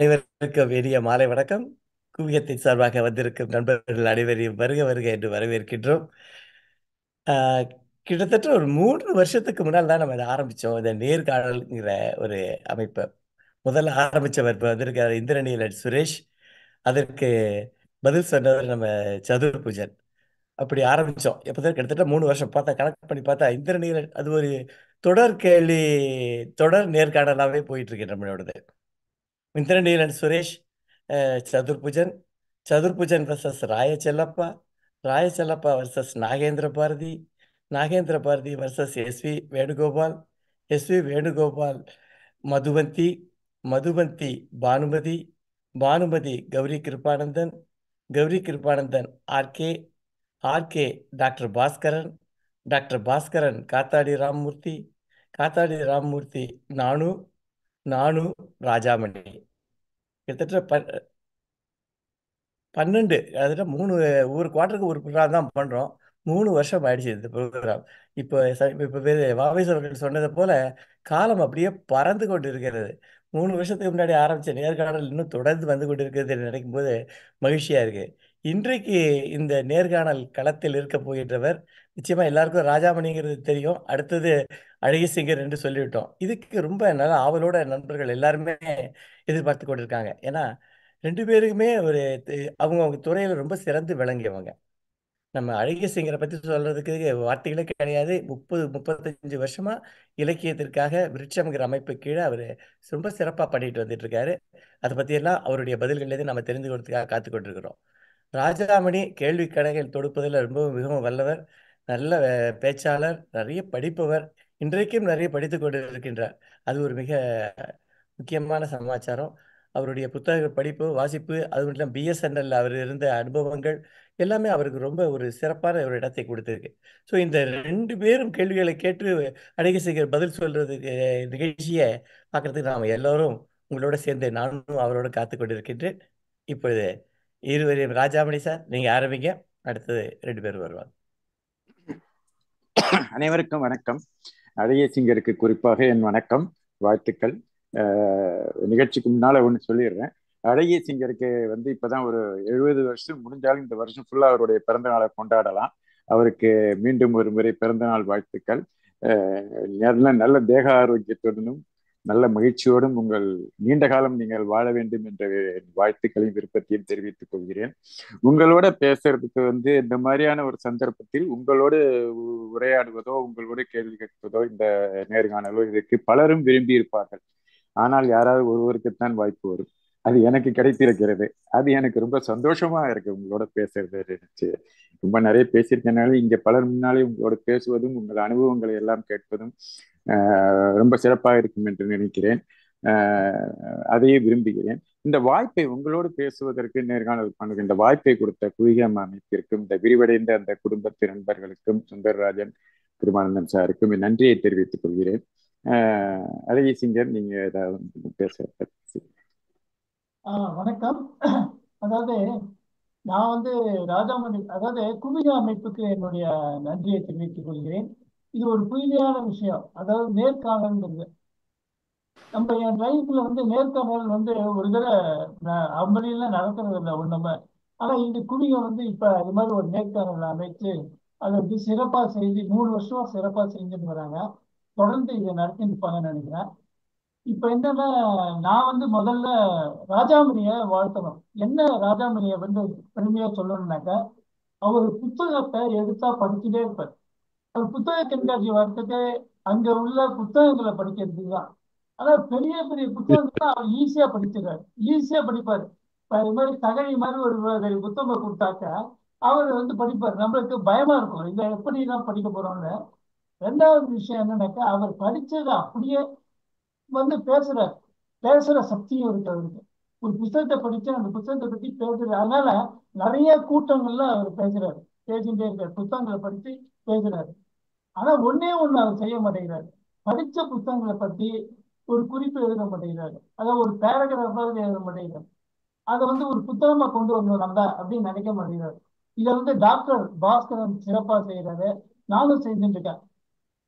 அனைவருக்கும் இனிய மாலை வணக்கம் குவியத்தின் சார்பாக வந்திருக்கும் நண்பர்கள் அனைவரையும் வருக வருக என்று வரவேற்கின்றோம் ஆஹ், கிட்டத்தட்ட ஒரு மூன்று வருஷத்துக்கு முன்னால் தான் நம்ம இதை ஆரம்பிச்சோம் இந்த நேர்காணல்ங்கிற ஒரு அமைப்பை முதல்ல ஆரம்பிச்சவர் இப்போ வந்திருக்கார் இந்திரநீலன் சுரேஷ் அதற்கு பதில் சொன்னவர் நம்ம சதுர் பூஜன் அப்படி ஆரம்பிச்சோம் எப்போதான் கிட்டத்தட்ட மூணு வருஷம் பார்த்தா கணக்கு பண்ணி பார்த்தா இந்திரநீலன் அது ஒரு தொடர் கேள்வி தொடர் நேர்காணலாகவே போயிட்டு இருக்கு நம்மளோடது இந்திரநீலன் சுரேஷ் அஹ், Chathurbujan Chathurbujan versus Rayachellappa Rayachellappa versus Nagendra Bharathi Nagendra Bharathi versus S V Venugopal S V Venugopal Madhuvanthi Madhuvanthi Bhanumathi Bhanumathi Gowri Kirubanandan Gowri Kirubanandan R K R K doctor Baskaran doctor Baskaran Kathadi Ramamurthy காத்தாடி ராமமூர்த்தி நானு நானு ராஜாமணி கிட்டத்தட்ட ப பன்னெண்டு அதில் மூணு ஒரு குவார்ட்டருக்கு ஒரு ப்ரோக்ராம் தான் பண்ணுறோம் மூணு வருஷம் ஆயிடுச்சு இந்த ப்ரோக்ராம் இப்போ ச- இப்போ வேறு வாவேஸ் அவர்கள் சொன்னதை போல காலம் அப்படியே பறந்து கொண்டு இருக்கிறது மூணு வருஷத்துக்கு முன்னாடி ஆரம்பித்த நேர்காணல் இன்னும் தொடர்ந்து வந்து கொண்டு இருக்கிறது என்று நினைக்கும் போது மகிழ்ச்சியாக இருக்கு இன்றைக்கு இந்த நேர்காணல் களத்தில் இருக்க போகின்றவர் நிச்சயமா எல்லாருக்கும் ராஜாமணிங்கிறது தெரியும் அடுத்தது அழகிய சிங்கர் என்று சொல்லிவிட்டோம் இதுக்கு ரொம்ப நல்ல ஆவலோட நண்பர்கள் எல்லாருமே எதிர்பார்த்து கொண்டிருக்காங்க ஏன்னா ரெண்டு பேருக்குமே ஒரு தி- அவங்க அவங்க துறையில ரொம்ப சிறந்து விளங்கியவங்க நம்ம அழகிய சிங்கரை பத்தி சொல்றதுக்கு வார்த்தைகளே கிடையாது முப்பது முப்பத்தஞ்சு வருஷமா இலக்கியத்திற்காக விருட்சம்ங்கிற அமைப்பு கீழே அவர் ரொம்ப சிறப்பா பண்ணிட்டு வந்துட்டு இருக்காரு அதை பத்தியெல்லாம் அவருடைய பதில்களிலிருந்து நம்ம தெரிந்து கொள்றதுக்காக காத்து கொண்டிருக்கிறோம் ராஜாமணி கேள்வி கணைகள் தொடுப்பதில் ரொம்ப மிகவும் வல்லவர் நல்ல அஹ், பேச்சாளர் நிறைய படிப்பவர் இன்றைக்கும் நிறைய படித்து கொண்டு இருக்கின்றார் அது ஒரு மிக முக்கியமான சமாச்சாரம் அவருடைய புத்தக படிப்பு வாசிப்பு அது மட்டும் இல்லாமல் பிஎஸ்என்எல் அவர் இருந்த அனுபவங்கள் எல்லாமே அவருக்கு ரொம்ப ஒரு சிறப்பான ஒரு இடத்தை கொடுத்திருக்கு ஸோ இந்த ரெண்டு பேரும் கேள்விகளை கேட்டு அழகசேகர் பதில் சொல்றதுக்கு நிகழ்ச்சியை பார்க்கறதுக்கு நாம் எல்லாரும் உங்களோட சேர்ந்து நானும் அவரோட காத்து கொண்டிருக்கின்றேன் இப்பொழுது இருவரையும் ராஜாமணி சார் நீங்க ஆரம்பிங்க அடுத்தது ரெண்டு பேரும் வருவாங்க அனைவருக்கும் வணக்கம் அழகிய சிங்கருக்கு குறிப்பாக என் வணக்கம் வாழ்த்துக்கள் அஹ் நிகழ்ச்சிக்கு முன்னால ஒன்று சொல்லிடுறேன் அழகிய சிங்கருக்கு வந்து இப்பதான் ஒரு எழுபது வருஷம் முடிஞ்சாலும் இந்த வருஷம் ஃபுல்லா அவருடைய பிறந்த நாளை கொண்டாடலாம் அவருக்கு மீண்டும் ஒரு முறை பிறந்த நாள் வாழ்த்துக்கள் அஹ் நல்ல நல்ல தேக ஆரோக்கியத்துடனும் நல்ல மகிழ்ச்சியோடும் உங்கள் நீண்ட காலம் நீங்கள் வாழ வேண்டும் என்ற வாழ்த்துக்களையும் விருப்பத்தையும் தெரிவித்துக் கொள்கிறேன் உங்களோட பேசுறதுக்கு வந்து இந்த மாதிரியான ஒரு சந்தர்ப்பத்தில் உங்களோடு உ- உரையாடுவதோ உங்களோட கேள்வி கேட்பதோ இந்த நேர்காணலோ இதுக்கு பலரும் விரும்பி இருப்பார்கள் ஆனால் யாராவது ஒருவருக்குத்தான் வாய்ப்பு வரும் அது எனக்கு கிடைத்திருக்கிறது அது எனக்கு ரொம்ப சந்தோஷமா இருக்கு உங்களோட பேசுறது நினைச்சு ரொம்ப நிறைய பேசியிருக்கனால இங்க பலர் முன்னாலே உங்களோட பேசுவதும் உங்கள் அனுபவங்களை எல்லாம் கேட்பதும் ஆஹ், ரொம்ப சிறப்பாக இருக்கும் என்று நினைக்கிறேன் ஆஹ், அதையே விரும்புகிறேன் இந்த வாய்ப்பை உங்களோடு பேசுவதற்கு நேர்காணல் பண்ணுகின்ற இந்த வாய்ப்பை கொடுத்த குவிகம் அமைப்பிற்கும் இந்த விரிவடைந்த அந்த குடும்பத்து நண்பர்களுக்கும் சுந்தரராஜன் திருமானந்தன் சாருக்கும் என் நன்றியை தெரிவித்துக் கொள்கிறேன் ஆஹ் அழகி சிங்கர் நீங்க ஏதாவது பேச ஆ வணக்கம் அதாவது நான் வந்து ராஜாமணி அதாவது குமிக அமைப்புக்கு என்னுடைய நன்றியை தெரிவித்துக் கொள்கிறேன் இது ஒரு புதுமையான விஷயம் அதாவது நேர்காணல்ங்கிறது நம்ம என் லைஃப்ல வந்து நேர்காணல் வந்து ஒரு தடவை நான் அம்பளியெல்லாம் நடக்கிறது இல்லை ஒண்ணுமே ஆனா இந்த குமிகம் வந்து இப்ப அது மாதிரி ஒரு நேர்காணல் அமைச்சு அதை வந்து சிறப்பா செஞ்சு மூணு வருஷமா சிறப்பா செஞ்சுட்டு வராங்க தொடர்ந்து இதை நடத்திட்டு இருப்பாங்கன்னு நினைக்கிறேன் இப்ப என்னன்னா நான் வந்து முதல்ல ராஜாமணியை வாழ்த்தணும் என்ன ராஜாமணியை வந்து பெருமையா சொல்லணும்னாக்கா அவர் புத்தகத்தை எடுத்தா படிச்சுட்டே இருப்பார் அவர் புத்தக கண்காட்சி வர்றதுக்கு அங்க உள்ள புத்தகங்களை படிக்கிறதுக்கு தான் ஆனா பெரிய பெரிய புத்தகங்களை அவர் ஈஸியா படிச்சிடுறாரு ஈஸியா படிப்பாரு இப்ப இது மாதிரி தகழி மாதிரி ஒரு பெரிய புத்தகம் கொடுத்தாக்கா அவர் வந்து படிப்பார் நம்மளுக்கு பயமா இருக்கும் இதை எப்படி தான் படிக்க போறோம்னு ரெண்டாவது விஷயம் என்னன்னாக்கா அவர் படிச்சதை அப்படியே வந்து பேசுறாரு பேசுற சக்தியும் இருக்கு அவருக்கு ஒரு புத்தகத்தை படிச்சு அந்த புத்தகத்தை பத்தி பேசுறாரு அதனால நிறைய கூட்டங்கள்ல அவர் பேசுறாரு பேசிட்டே இருக்காரு புத்தகங்களை படிச்சு பேசுறாரு ஆனா ஒண்ணே ஒண்ணு அவர் செய்ய மாட்டேங்கிறாரு படிச்ச புத்தகங்களை பத்தி ஒரு குறிப்பு எழுத மாட்டேங்கிறாரு அதாவது ஒரு பேராகிராஃபாவது எழுத மாட்டேங்கிறாரு அதை வந்து ஒரு புத்தகமா கொண்டு வரணும் நம்ம அப்படின்னு நினைக்க மாட்டேங்கிறாரு இதை வந்து டாக்டர் பாஸ்கரன் சிறப்பா செய்யறாரு நானும் செஞ்சுட்டு இருக்கேன்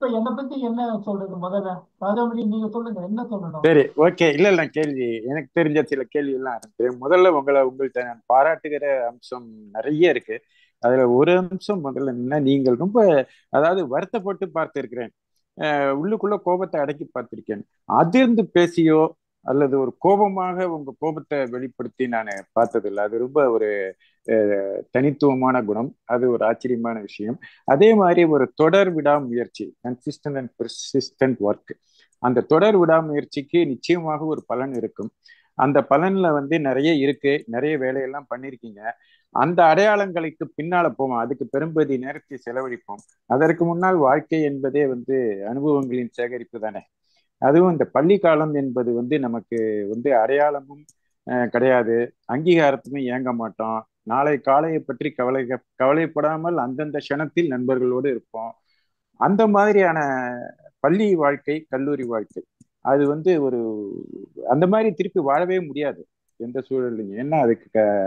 இப்ப என்னை பத்தி என்ன சொல்றது முதல்ல ராஜாமணி நீங்க சொல்லுங்க என்ன சொல்லணும் சரி ஓகே இல்ல இல்ல கேள்வி எனக்கு தெரிஞ்ச சில கேள்வி எல்லாம் இருக்கு முதல்ல உங்களை உங்கள்கிட்ட நான் பாராட்டுகிற அம்சம் நிறைய இருக்கு அதுல ஒரு அம்சம் முதல்ல என்ன நீங்கள் ரொம்ப அதாவது வருத்தப்பட்டு பார்த்திருக்கிறேன் அஹ் உள்ளுக்குள்ள கோபத்தை அடக்கி பார்த்திருக்கேன் அதிர்ந்து பேசியோ அல்லது ஒரு கோபமாக உங்க கோபத்தை வெளிப்படுத்தி நான் பார்த்ததில்லை அது ரொம்ப ஒரு அஹ், தனித்துவமான குணம் அது ஒரு ஆச்சரியமான விஷயம் அதே மாதிரி ஒரு தொடர் விடாமுயற்சி கன்சிஸ்டன்ட் அண்ட் பெர்சிஸ்டன்ட் ஒர்க் அந்த தொடர் விடாமுயற்சிக்கு நிச்சயமாக ஒரு பலன் இருக்கும் அந்த பலன்ல வந்து நிறைய இருக்கு நிறைய வேலையெல்லாம் பண்ணியிருக்கீங்க அந்த அடையாளங்களுக்கு பின்னால போவோம் அதுக்கு பெரும்பதி நேரத்தை செலவழிப்போம் அதற்கு முன்னால் வாழ்க்கை என்பதே வந்து அனுபவங்களின் சேகரிப்பு தானே அதுவும் இந்த பள்ளி காலம் என்பது வந்து நமக்கு வந்து அடையாளமும் அஹ், கிடையாது அங்கீகாரத்துக்கும் ஏங்க மாட்டோம் நாளை காலையை பற்றி கவலை கவலைப்படாமல் அந்தந்த க்ஷணத்தில் நண்பர்களோடு இருப்போம் அந்த மாதிரியான பள்ளி வாழ்க்கை கல்லூரி வாழ்க்கை அது வந்து ஒரு அந்த மாதிரி திருப்பி வாழவே முடியாது எந்த சூழல்லையும் ஏன்னா அதுக்கு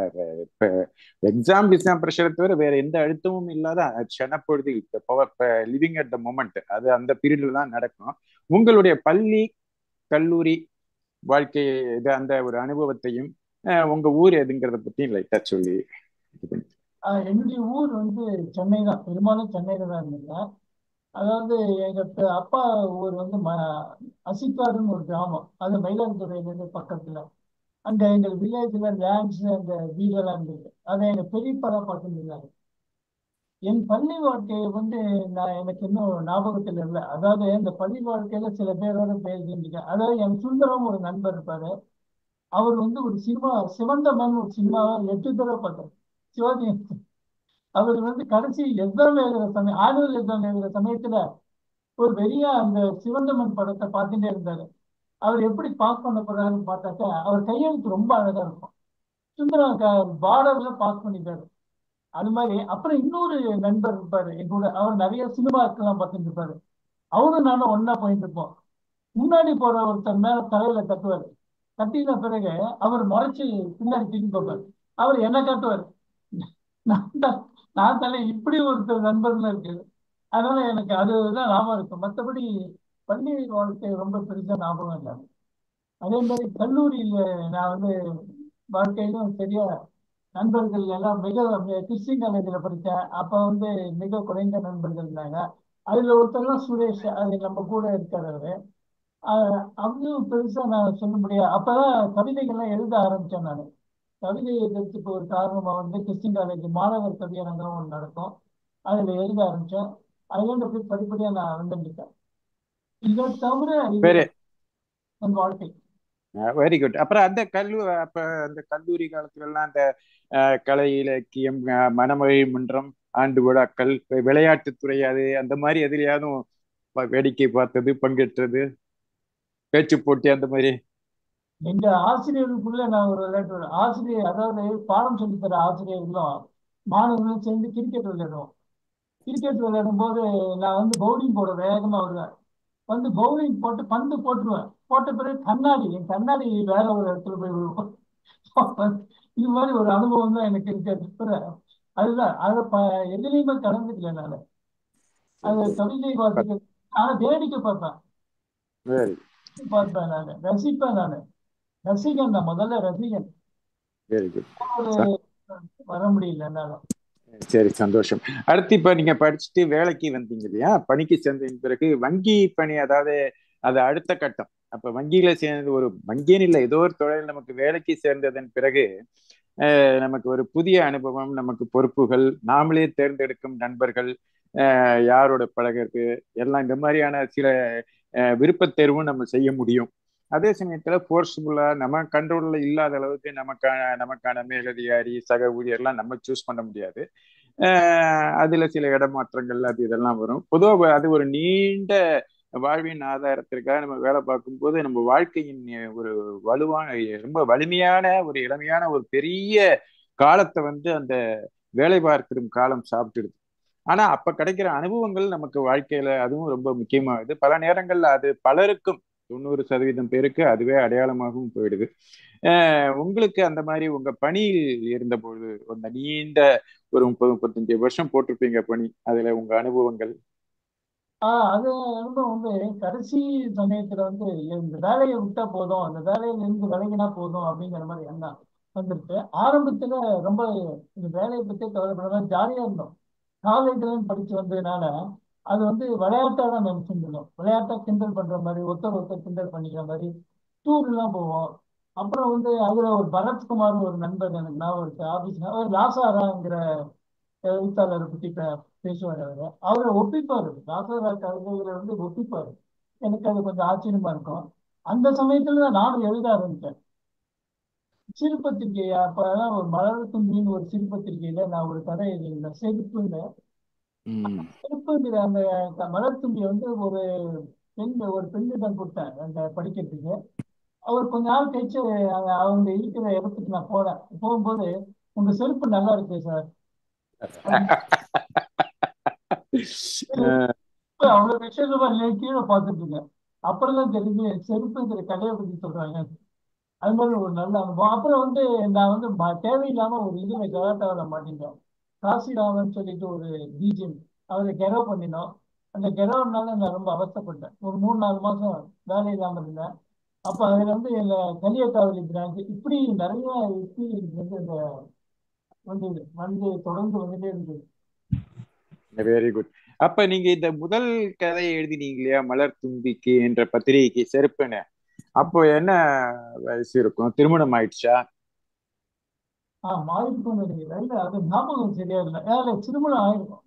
எக்ஸாம் எக்ஸாம் ப்ரெஷரை தவிர வேற எந்த அழுத்தமும் இல்லாத க்ஷணப்பொழுதில் லிவிங் அட் த மொமெண்ட் அது அந்த பீரியட்ல தான் நடக்கும் உங்களுடைய பள்ளி கல்லூரி வாழ்க்கை இது அந்த ஒரு அனுபவத்தையும் அஹ், உங்க ஊர் எதுங்கிறத பத்தி லைட்டா சொல்லி இது பண்ணி ஆஹ் என்னுடைய ஊர் வந்து சென்னை தான் பெரும்பாலும் சென்னையில தான் இருந்தேன் அதாவது எங்க ப- அப்பா ஊர் வந்து ம அசிக்காடுன்னு ஒரு கிராமம் அது மயிலாடுதுறையில இருந்து பக்கத்துல அங்க எங்க வில்லேஜ்ல லேண்ட்ஸ் அந்த வீடெல்லாம் இருந்தது அதை எங்க பெரியப்பா தான் பார்த்துருந்தாரு என் பள்ளி வாழ்க்கையை வந்து நான் எனக்கு இன்னும் ஞாபகத்தில் இல்லை அதாவது இந்த பள்ளி வாழ்க்கையில சில பேரோட பேசியிருக்கேன் அதாவது என் சுந்தரம் ஒரு நண்பர் இருப்பாரு அவர் வந்து ஒரு சினிமா சிவந்த மண் ஒரு சினிமாவை எட்டு தடவை பார்த்தார் சிவாஜி அவர் வந்து கடைசி எக்ஸாம் எழுதுற சமயம் ஆனுவல் எக்ஸாம் எழுதுற சமயத்துல ஒரு பெரிய அந்த சிவந்த மண் படத்தை பார்த்துட்டே இருந்தாரு அவர் எப்படி பாஸ் பண்ண போறாருன்னு பார்த்தாக்கா அவர் கையெழுத்து ரொம்ப அழகா இருக்கும் சுந்தரம் பார்டர்ல பாஸ் பண்ணிட்டாரு அது மாதிரி அப்புறம் இன்னொரு நண்பர் இருப்பாரு என் கூட அவர் நிறைய சினிமாக்கெல்லாம் பார்த்துட்டு இருப்பாரு அவரும் நானும் ஒண்ணா போயிட்டு இருப்போம் முன்னாடி போற ஒருத்தர் மேல தலையில தட்டுவாரு தட்டின பிறகு அவர் முறைச்சு பின்னாடி திரும்பி பார்ப்பாரு அவர் என்ன காட்டுவாரு நான் தான் நான் தலை இப்படி ஒருத்தர் நண்பர்கள் இருக்கு அதனால எனக்கு அதுதான் ஞாபகம் இருக்கும் மற்றபடி பள்ளி வாழ்க்கை ரொம்ப பெருசா ஞாபகம் இல்லை அதே மாதிரி கல்லூரியில நான் வந்து வாழ்க்கையிலும் சரியா நண்பர்கள் எல்லாம் மிக கிறிஸ்டின் காலேஜில் படித்தேன் அப்ப வந்து மிக குறைந்த நண்பர்கள் இருந்தாங்க அதுல ஒருத்தர் சுரேஷ் அது நம்ம கூட இருக்காரு அவரு ஆஹ் அவரும் பெருசா நான் சொல்ல முடியாது அப்பதான் கவிதைகள்லாம் எழுத ஆரம்பிச்சேன் நான் கவிதை எழுதுறதுக்கு ஒரு காரணமா வந்து கிறிஸ்டின் காலேஜ் மாணவர் கவியரங்கம் ஒன்று நடக்கும் அதுல எழுத ஆரம்பிச்சேன் அதுல இருந்து அப்படியே படிப்படியா நான் வந்துட்டேன் இதை தவிர இது வேற என் வாழ்க்கை வெரி குட் அப்புறம் அந்த கல்லூ அப்ப அந்த கல்லூரி காலத்துல எல்லாம் அந்த அஹ், கலை இலக்கியம் அஹ், மனமொழி மன்றம் ஆண்டு விழாக்கள் விளையாட்டுத்துறை அது அந்த மாதிரி எதுலயாவது ப- வேடிக்கை பார்த்தது பங்கேற்றது பேச்சு போட்டி அந்த மாதிரி எங்க ஆசிரியர்களுக்குள்ள நான் ஒரு விளையாட்டு விளையா- ஆசிரியர் அதாவது பாடம் சொல்லித் தர ஆசிரியர்களும் மாணவர்களும் சேர்ந்து கிரிக்கெட் விளையாடுவோம் கிரிக்கெட் விளையாடும் போது நான் வந்து பவுலிங் போட வேகமா வருவேன் வந்து பவுலிங் போட்டு பந்து போட்டுருவேன் போட்ட பிறகு கண்ணாடி என் கண்ணாடி வேற ஒரு இடத்துல போய் விழுவும் இது மாதிரி ஒரு அனுபவம் தான் எனக்கு இருக்கு தவிர அதுதான் அதை ப எதுலையுமே கலந்துக்கல நான் அது கவிதை வாசிக்க ஆனா வேடிக்கை பார்ப்பேன் வெரி பார்ப்பேன் நான் ரசிப்பேன் நான் ரசிகன் நான் முதல்ல ரசிகன் வெரி குட் ஒரு வர முடியல என்னால சரி சந்தோஷம் அடுத்து இப்ப நீங்க படிச்சுட்டு வேலைக்கு வந்தீங்க இல்லையா பணிக்கு சேர்ந்ததின் பிறகு வங்கி பணி அதாவது அது அடுத்த கட்டம் அப்ப வங்கியில சேர்ந்து ஒரு வங்கின்னு இல்லை ஏதோ ஒரு தொழில் நமக்கு வேலைக்கு சேர்ந்ததன் பிறகு அஹ், நமக்கு ஒரு புதிய அனுபவம் நமக்கு பொறுப்புகள் நாமளே தேர்ந்தெடுக்கும் நண்பர்கள் அஹ், யாரோட பழகிறது எல்லாம் இந்த மாதிரியான சில அஹ், விருப்பத் தேர்வும் நம்ம செய்ய முடியும் அதே சமயத்துல ஃபோர்ஸ்ஃபுல்லா நம்ம கண்ட்ரோல்ல இல்லாத அளவுக்கு நமக்கான நமக்கான மேலதிகாரி சக ஊழியர்லாம் நம்ம சூஸ் பண்ண முடியாது அஹ் அதுல சில இடமாற்றங்கள் அது இதெல்லாம் வரும் பொதுவாக அது ஒரு நீண்ட வாழ்வின் ஆதாரத்திற்காக நம்ம வேலை பார்க்கும்போது நம்ம வாழ்க்கையின் ஒரு வலுவான ரொம்ப வலிமையான ஒரு இளமையான ஒரு பெரிய காலத்தை வந்து அந்த வேலை பார்க்கும் காலம் சாப்பிட்டுடுது ஆனா அப்ப கிடைக்கிற அனுபவங்கள் நமக்கு வாழ்க்கையில அதுவும் ரொம்ப முக்கியமாகுது பல நேரங்கள்ல அது பலருக்கும் தொண்ணூறு சதவீதம் பேருக்கு அதுவே அடையாளமாகவும் போயிடுது அஹ் உங்களுக்கு அந்த மாதிரி உங்க பணியில் இருந்தபொழுது அந்த நீண்ட ஒரு முப்பது முப்பத்தஞ்சு வருஷம் போட்டிருப்பீங்க பணி அதுல உங்க அனுபவங்கள் ஆஹ் அது ரொம்ப வந்து கடைசி சமயத்துல வந்து இந்த வேலையை விட்டா போதும் அந்த வேலையில இருந்து விலகினா போதும் அப்படிங்கிற மாதிரி எண்ணம் வந்துருக்கு ஆரம்பத்துல ரொம்ப இந்த வேலையை பத்தி கவலைப்படாம ஜாலியா இருந்தோம் காலேஜ்ல படிச்சு வந்ததுனால அது வந்து விளையாட்டா தான் நினைச்சுட்டு இருந்தோம் விளையாட்டா கிண்டல் பண்ற மாதிரி ஒருத்தர் ஒருத்தர் கிண்டல் பண்ணிக்கிற மாதிரி டூர் எல்லாம் போவோம் அப்புறம் வந்து அதுல ஒரு பரத்குமார் ஒரு நண்பர் எனக்கு ஞாபகம் இருக்கு ஆபீஸ் அவர் லாசாராங்கிற எழுத்தாளரை பத்தி பே- பேசுவார் அவரு அவரை ஒப்பிப்பாரு ராசாரா கவிதைகளை வந்து ஒப்பிப்பாரு எனக்கு அது கொஞ்சம் ஆச்சரியமா இருக்கும் அந்த சமயத்துல தான் நானும் எழுத ஆரம்பிச்சேன் சிறுபத்திரிகை அப்பதான் ஒரு மலர் தும்பின்னு ஒரு சிறுபத்திரிகையில நான் ஒரு கதை எழுதியிருந்தேன் செருப்புன்னு ம் செருப்புங்கிற அந்த க- மலர் தும்பியை வந்து ஒரு பெண் ஒரு பெண்ணிடம் கொடுத்தேன் அந்த படிக்கிறதுக்கு அவர் கொஞ்ச நாள் கழிச்சு அங்க- அவங்க இருக்கிற இடத்துக்கு நான் போனேன் போகும்போது உங்க செருப்பு நல்லா இருக்கு சார் அஹ் அவ்வளவு விஷயமா இல்லை கீழே பார்த்துட்டு இருக்கேன் அப்புறம் தான் தெரிஞ்சு செருப்புங்கிற கதையை பத்தி சொல்றாங்க அது மாதிரி ஒரு நல்ல அனுபவம் அப்புறம் வந்து நான் வந்து ம- தேவையில்லாம ஒரு இதுல கலாட்டாவில் மாட்டிட்டோம் காசிராமன் சொல்லிட்டு ஒரு பிஜிஎம் அவரை கெரோ பண்ணினோம் அந்த கெரோனால நான் ரொம்ப அவஸ்தைப்பட்டேன் ஒரு மூணு நாலு மாசம் வேலை இல்லாம இருந்தேன் அப்ப அதுல வந்து எங்க கலியக்காவலி பிரான்ச் இப்படி நிறைய எக்ஸ்பீரியன்ஸ் வந்து இந்த வந்து வந்து தொடர்ந்து வந்துட்டே இருந்தது வெரி குட் அப்ப நீங்க இந்த முதல் கதையை எழுதினீங்க இல்லையா மலர் தும்பிக்கு என்ற பத்திரிகைக்கு செருப்புன்னு அப்போ என்ன வயசு இருக்கும் திருமணம் ஆயிடுச்சா ஆஹ் மாறிக்கும் நினைக்கிறேன் இல்ல அது ஞாபகம் சரியா இல்லை ஏன்னா திருமணம் ஆயிருக்கும்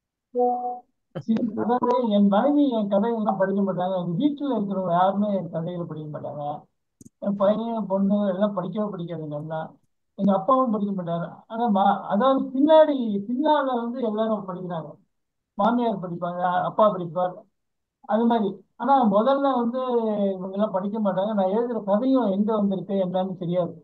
சிறு- அதாவது என் மனைவி என் கதையெல்லாம் படிக்க மாட்டாங்க எங்க வீட்டுல இருக்கிறவங்க யாருமே என் கதைகளை படிக்க மாட்டாங்க என் பையன் என் பொண்ணு எல்லாம் படிக்கவே படிக்காதுங்க எல்லாம் எங்க அப்பாவும் படிக்க மாட்டாரு ஆனா மா- அதாவது பின்னாடி பின்னால வந்து எல்லாரும் படிக்கிறாங்க மாமியார் படிப்பாங்க அப்பா படிப்பார் அது மாதிரி ஆனா முதல்ல வந்து இவங்க எல்லாம் படிக்க மாட்டாங்க நான் எழுதுற கதையும் எங்க வந்திருக்கு என்னன்னு தெரியாது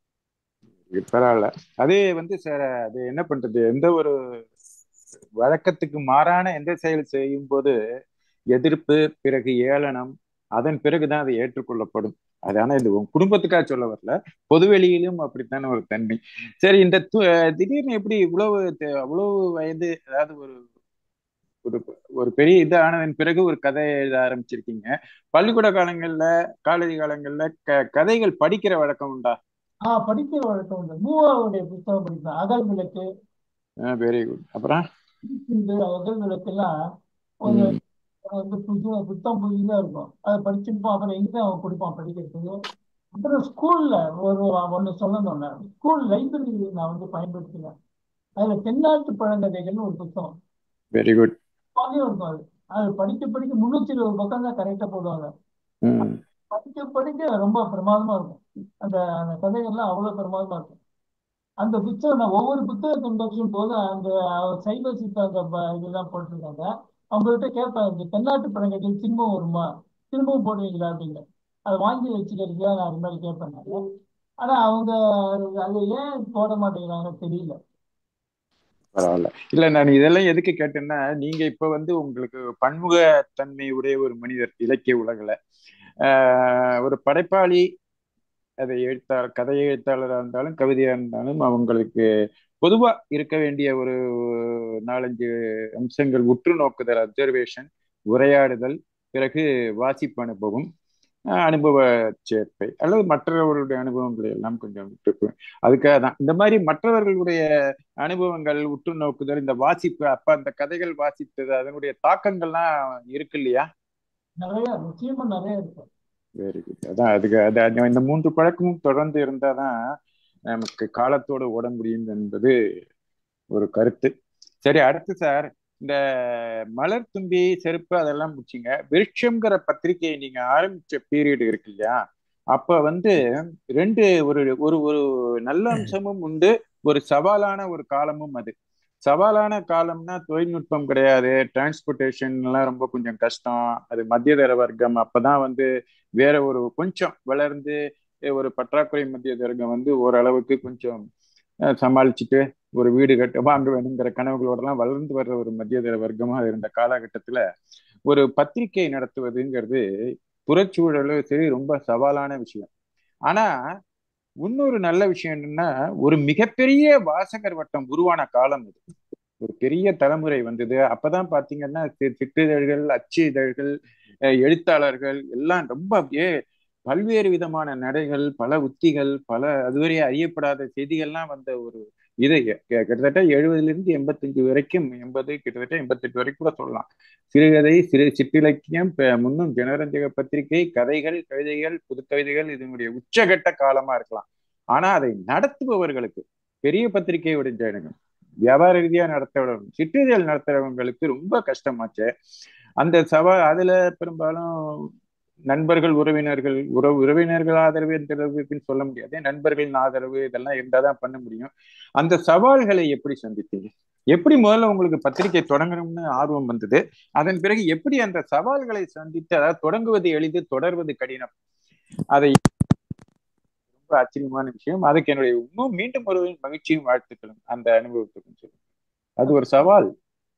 பரவாயில்ல அதே வந்து சார் அது என்ன பண்றது எந்த ஒரு வழக்கத்துக்கு மாறான எந்த செயல் செய்யும் போது எதிர்ப்பு பிறகு ஏளனம் அதன் பிறகுதான் அது ஏற்றுக்கொள்ளப்படும் அது ஆனா இது உன் குடும்பத்துக்காக சொல்ல வரல பொதுவெளியிலும் அப்படித்தானே ஒரு தன்மை சரி இந்த து- திடீர்னு எப்படி இவ்வளவு தெ- அவ்வளவு வயது அதாவது ஒரு ஒரு ஒரு பெரிய இது ஆனதன் பிறகு ஒரு கதை எழுத ஆரம்பிச்சிருக்கீங்க பள்ளிக்கூட காலங்கள்ல காலேஜ் காலங்கள்ல க கதைகள் படிக்கிற வழக்கம் உண்டா ஆஹ் படிக்கிற வழக்கம் உண்டு மூவாவுடைய புத்தகம் படிப்பேன் அகல் விளக்கு வெரி குட் அப்புறம் இந்த அகல் விளக்கெல்லாம் ஒரு ம், வந்து புது புத்தம் புதிதா இருக்கும் அதை படிச்சிருப்போம் அப்புறம் எக்ஸாம் அவன் கொடுப்பான் படிக்கிறதுக்கு அப்புறம் ஸ்கூல்ல ஒரு ஒண்ணு சொல்லணும் நான் ஸ்கூல் லைப்ரரி நான் வந்து பயன்படுத்தினேன் அதுல தென்னாட்டு பழங்கதைகள்னு ஒரு புத்தகம் வெரி குட் பாதியும் இருக்கும் அது அது படிக்க படிக்க முன்னூத்தி இருபது பக்கம் தான் கரெக்டா போடுவாங்க ம் படிக்க படிக்க ரொம்ப பிரமாதமா இருக்கும் அந்த அந்த கதைகள்லாம் அவ்வளவு பிரமாதமா இருக்கும் அந்த புத்தகம் நான் ஒவ்வொரு புத்தகத்தை படிக்கும் போது அந்த சைவ சித்தாந்த ப- இதெல்லாம் போட்டிருக்காங்க அவங்கள்ட்ட கேட்பேன் இந்த தென்னாட்டு பழங்கத்தில் திரும்பவும் வருமா திரும்பவும் போடுவீங்களா அப்படின்னு அதை வாங்கி வச்சுக்கிறதுக்கா நான் அது மாதிரி கேட்பேன் நானு. ஆனா அவங்க அதை ஏன் போட மாட்டேங்கிறாங்கன்னு தெரியல பரவாயில்ல இல்ல நான் இதெல்லாம் எதுக்கு கேட்டேன்னா நீங்க இப்ப வந்து உங்களுக்கு பன்முகத்தன்மை உடைய ஒரு மனிதர் இலக்கிய உலகுல ஆஹ் ஒரு படைப்பாளி அதை எழுத்தாளர் கதை எழுத்தாளராக இருந்தாலும் கவிதையா இருந்தாலும் அவங்களுக்கு பொதுவா இருக்க வேண்டிய ஒரு நாலஞ்சு அம்சங்கள் உற்று நோக்குதல் அப்சர்வேஷன் உரையாடுதல் பிறகு வாசிப்பு அனுபவம் ஆஹ் அனுபவ சேர்ப்பை அல்லது மற்றவர்களுடைய அனுபவங்களை எல்லாம் கொஞ்சம் விட்டு அதுக்காக தான் இந்த மாதிரி மற்றவர்களுடைய அனுபவங்கள் உற்று நோக்குதல் இந்த வாசிப்பு அப்ப அந்த கதைகள் வாசித்தது அதனுடைய தாக்கங்கள்லாம் இருக்கு இல்லையா நிறைய நிச்சயமா நிறைய இருக்கு வெரி குட் அதான் அதுக்கு அது அது இந்த மூன்று பழக்கமும் தொடர்ந்து இருந்தாதான் நமக்கு காலத்தோட ஓட முடியும் என்பது ஒரு கருத்து சரி அடுத்து சார் இந்த மலர் தும்பி செருப்பு அதெல்லாம் முடிச்சிங்க விருட்சம்ங்கிற பத்திரிகையை நீங்க ஆரம்பிச்ச பீரியட் இருக்கு இல்லையா அப்ப வந்து ரெண்டு ஒரு ஒரு ஒரு நல்ல அம்சமும் உண்டு ஒரு சவாலான ஒரு காலமும் அது சவாலான காலம்னா தொழில்நுட்பம் கிடையாது டிரான்ஸ்போர்ட்டேஷன் எல்லாம் ரொம்ப கொஞ்சம் கஷ்டம் அது மத்தியதர வர்க்கம் அப்பதான் வந்து வேற ஒரு கொஞ்சம் வளர்ந்து ஒரு பற்றாக்குறை மத்திய வர்க்கம் வந்து ஓரளவுக்கு கொஞ்சம் அஹ், சமாளிச்சுட்டு ஒரு வீடு கட்ட வாங்க வேணுங்கிற கனவுகளோடலாம் வளர்ந்து வர்ற ஒரு மத்தியதர வர்க்கமா இருந்த காலகட்டத்துல ஒரு பத்திரிகை நடத்துவதுங்கிறது புறச்சூழலும் சரி ரொம்ப சவாலான விஷயம் ஆனா இன்னொரு நல்ல விஷயம் என்னன்னா ஒரு மிகப்பெரிய வாசகர் வட்டம் உருவான காலம் இது ஒரு பெரிய தலைமுறை வந்தது அப்பதான் பாத்தீங்கன்னா சி- சிற்றிதழ்கள் அச்சு இதழ்கள் அஹ் எழுத்தாளர்கள் எல்லாம் ரொம்ப அப்படியே பல்வேறு விதமான நடைகள் பல உத்திகள் பல அதுவரை அறியப்படாத செய்திகள்லாம் வந்த ஒரு இது எ- கிட்டத்தட்ட எழுபதுல இருந்து எண்பத்தஞ்சு வரைக்கும் எண்பது கிட்டத்தட்ட எண்பத்தெட்டு வரைக்கும் கூட சொல்லலாம் சிறுகதை சிறு சிற்றிலக்கியம் ப- முன்னும் ஜனரஞ்சக பத்திரிகை கதைகள் கவிதைகள் புதுக்கவிதைகள் இதனுடைய உச்சகட்ட காலமா இருக்கலாம் ஆனா அதை நடத்துபவர்களுக்கு பெரிய பத்திரிகையோட ஜனங்கள் வியாபார ரீதியா நடத்துறவங்க சிற்றிதழ் நடத்துறவங்களுக்கு ரொம்ப கஷ்டமாச்சு அந்த சவா அதுல பெரும்பாலும் நண்பர்கள் உறவினர்கள் உறவு உறவினர்கள் ஆதரவுன்னு சொல்ல முடியாது நண்பர்களின் ஆதரவு இதெல்லாம் இருந்தாதான் பண்ண முடியும் அந்த சவால்களை எப்படி சந்தித்தீங்க எப்படி முதல்ல உங்களுக்கு பத்திரிகை தொடங்கணும்னு ஆர்வம் வந்தது அதன் பிறகு எப்படி அந்த சவால்களை சந்தித்து அதாவது தொடங்குவது எளிது தொடர்வது கடினம் அதை ரொம்ப ஆச்சரியமான விஷயம் அதுக்கு என்னுடைய இன்னும் மீண்டும் ஒரு மகிழ்ச்சியும் வாழ்த்துக்களும் அந்த அனுபவத்துக்கும் சொல்லுங்க அது ஒரு சவால்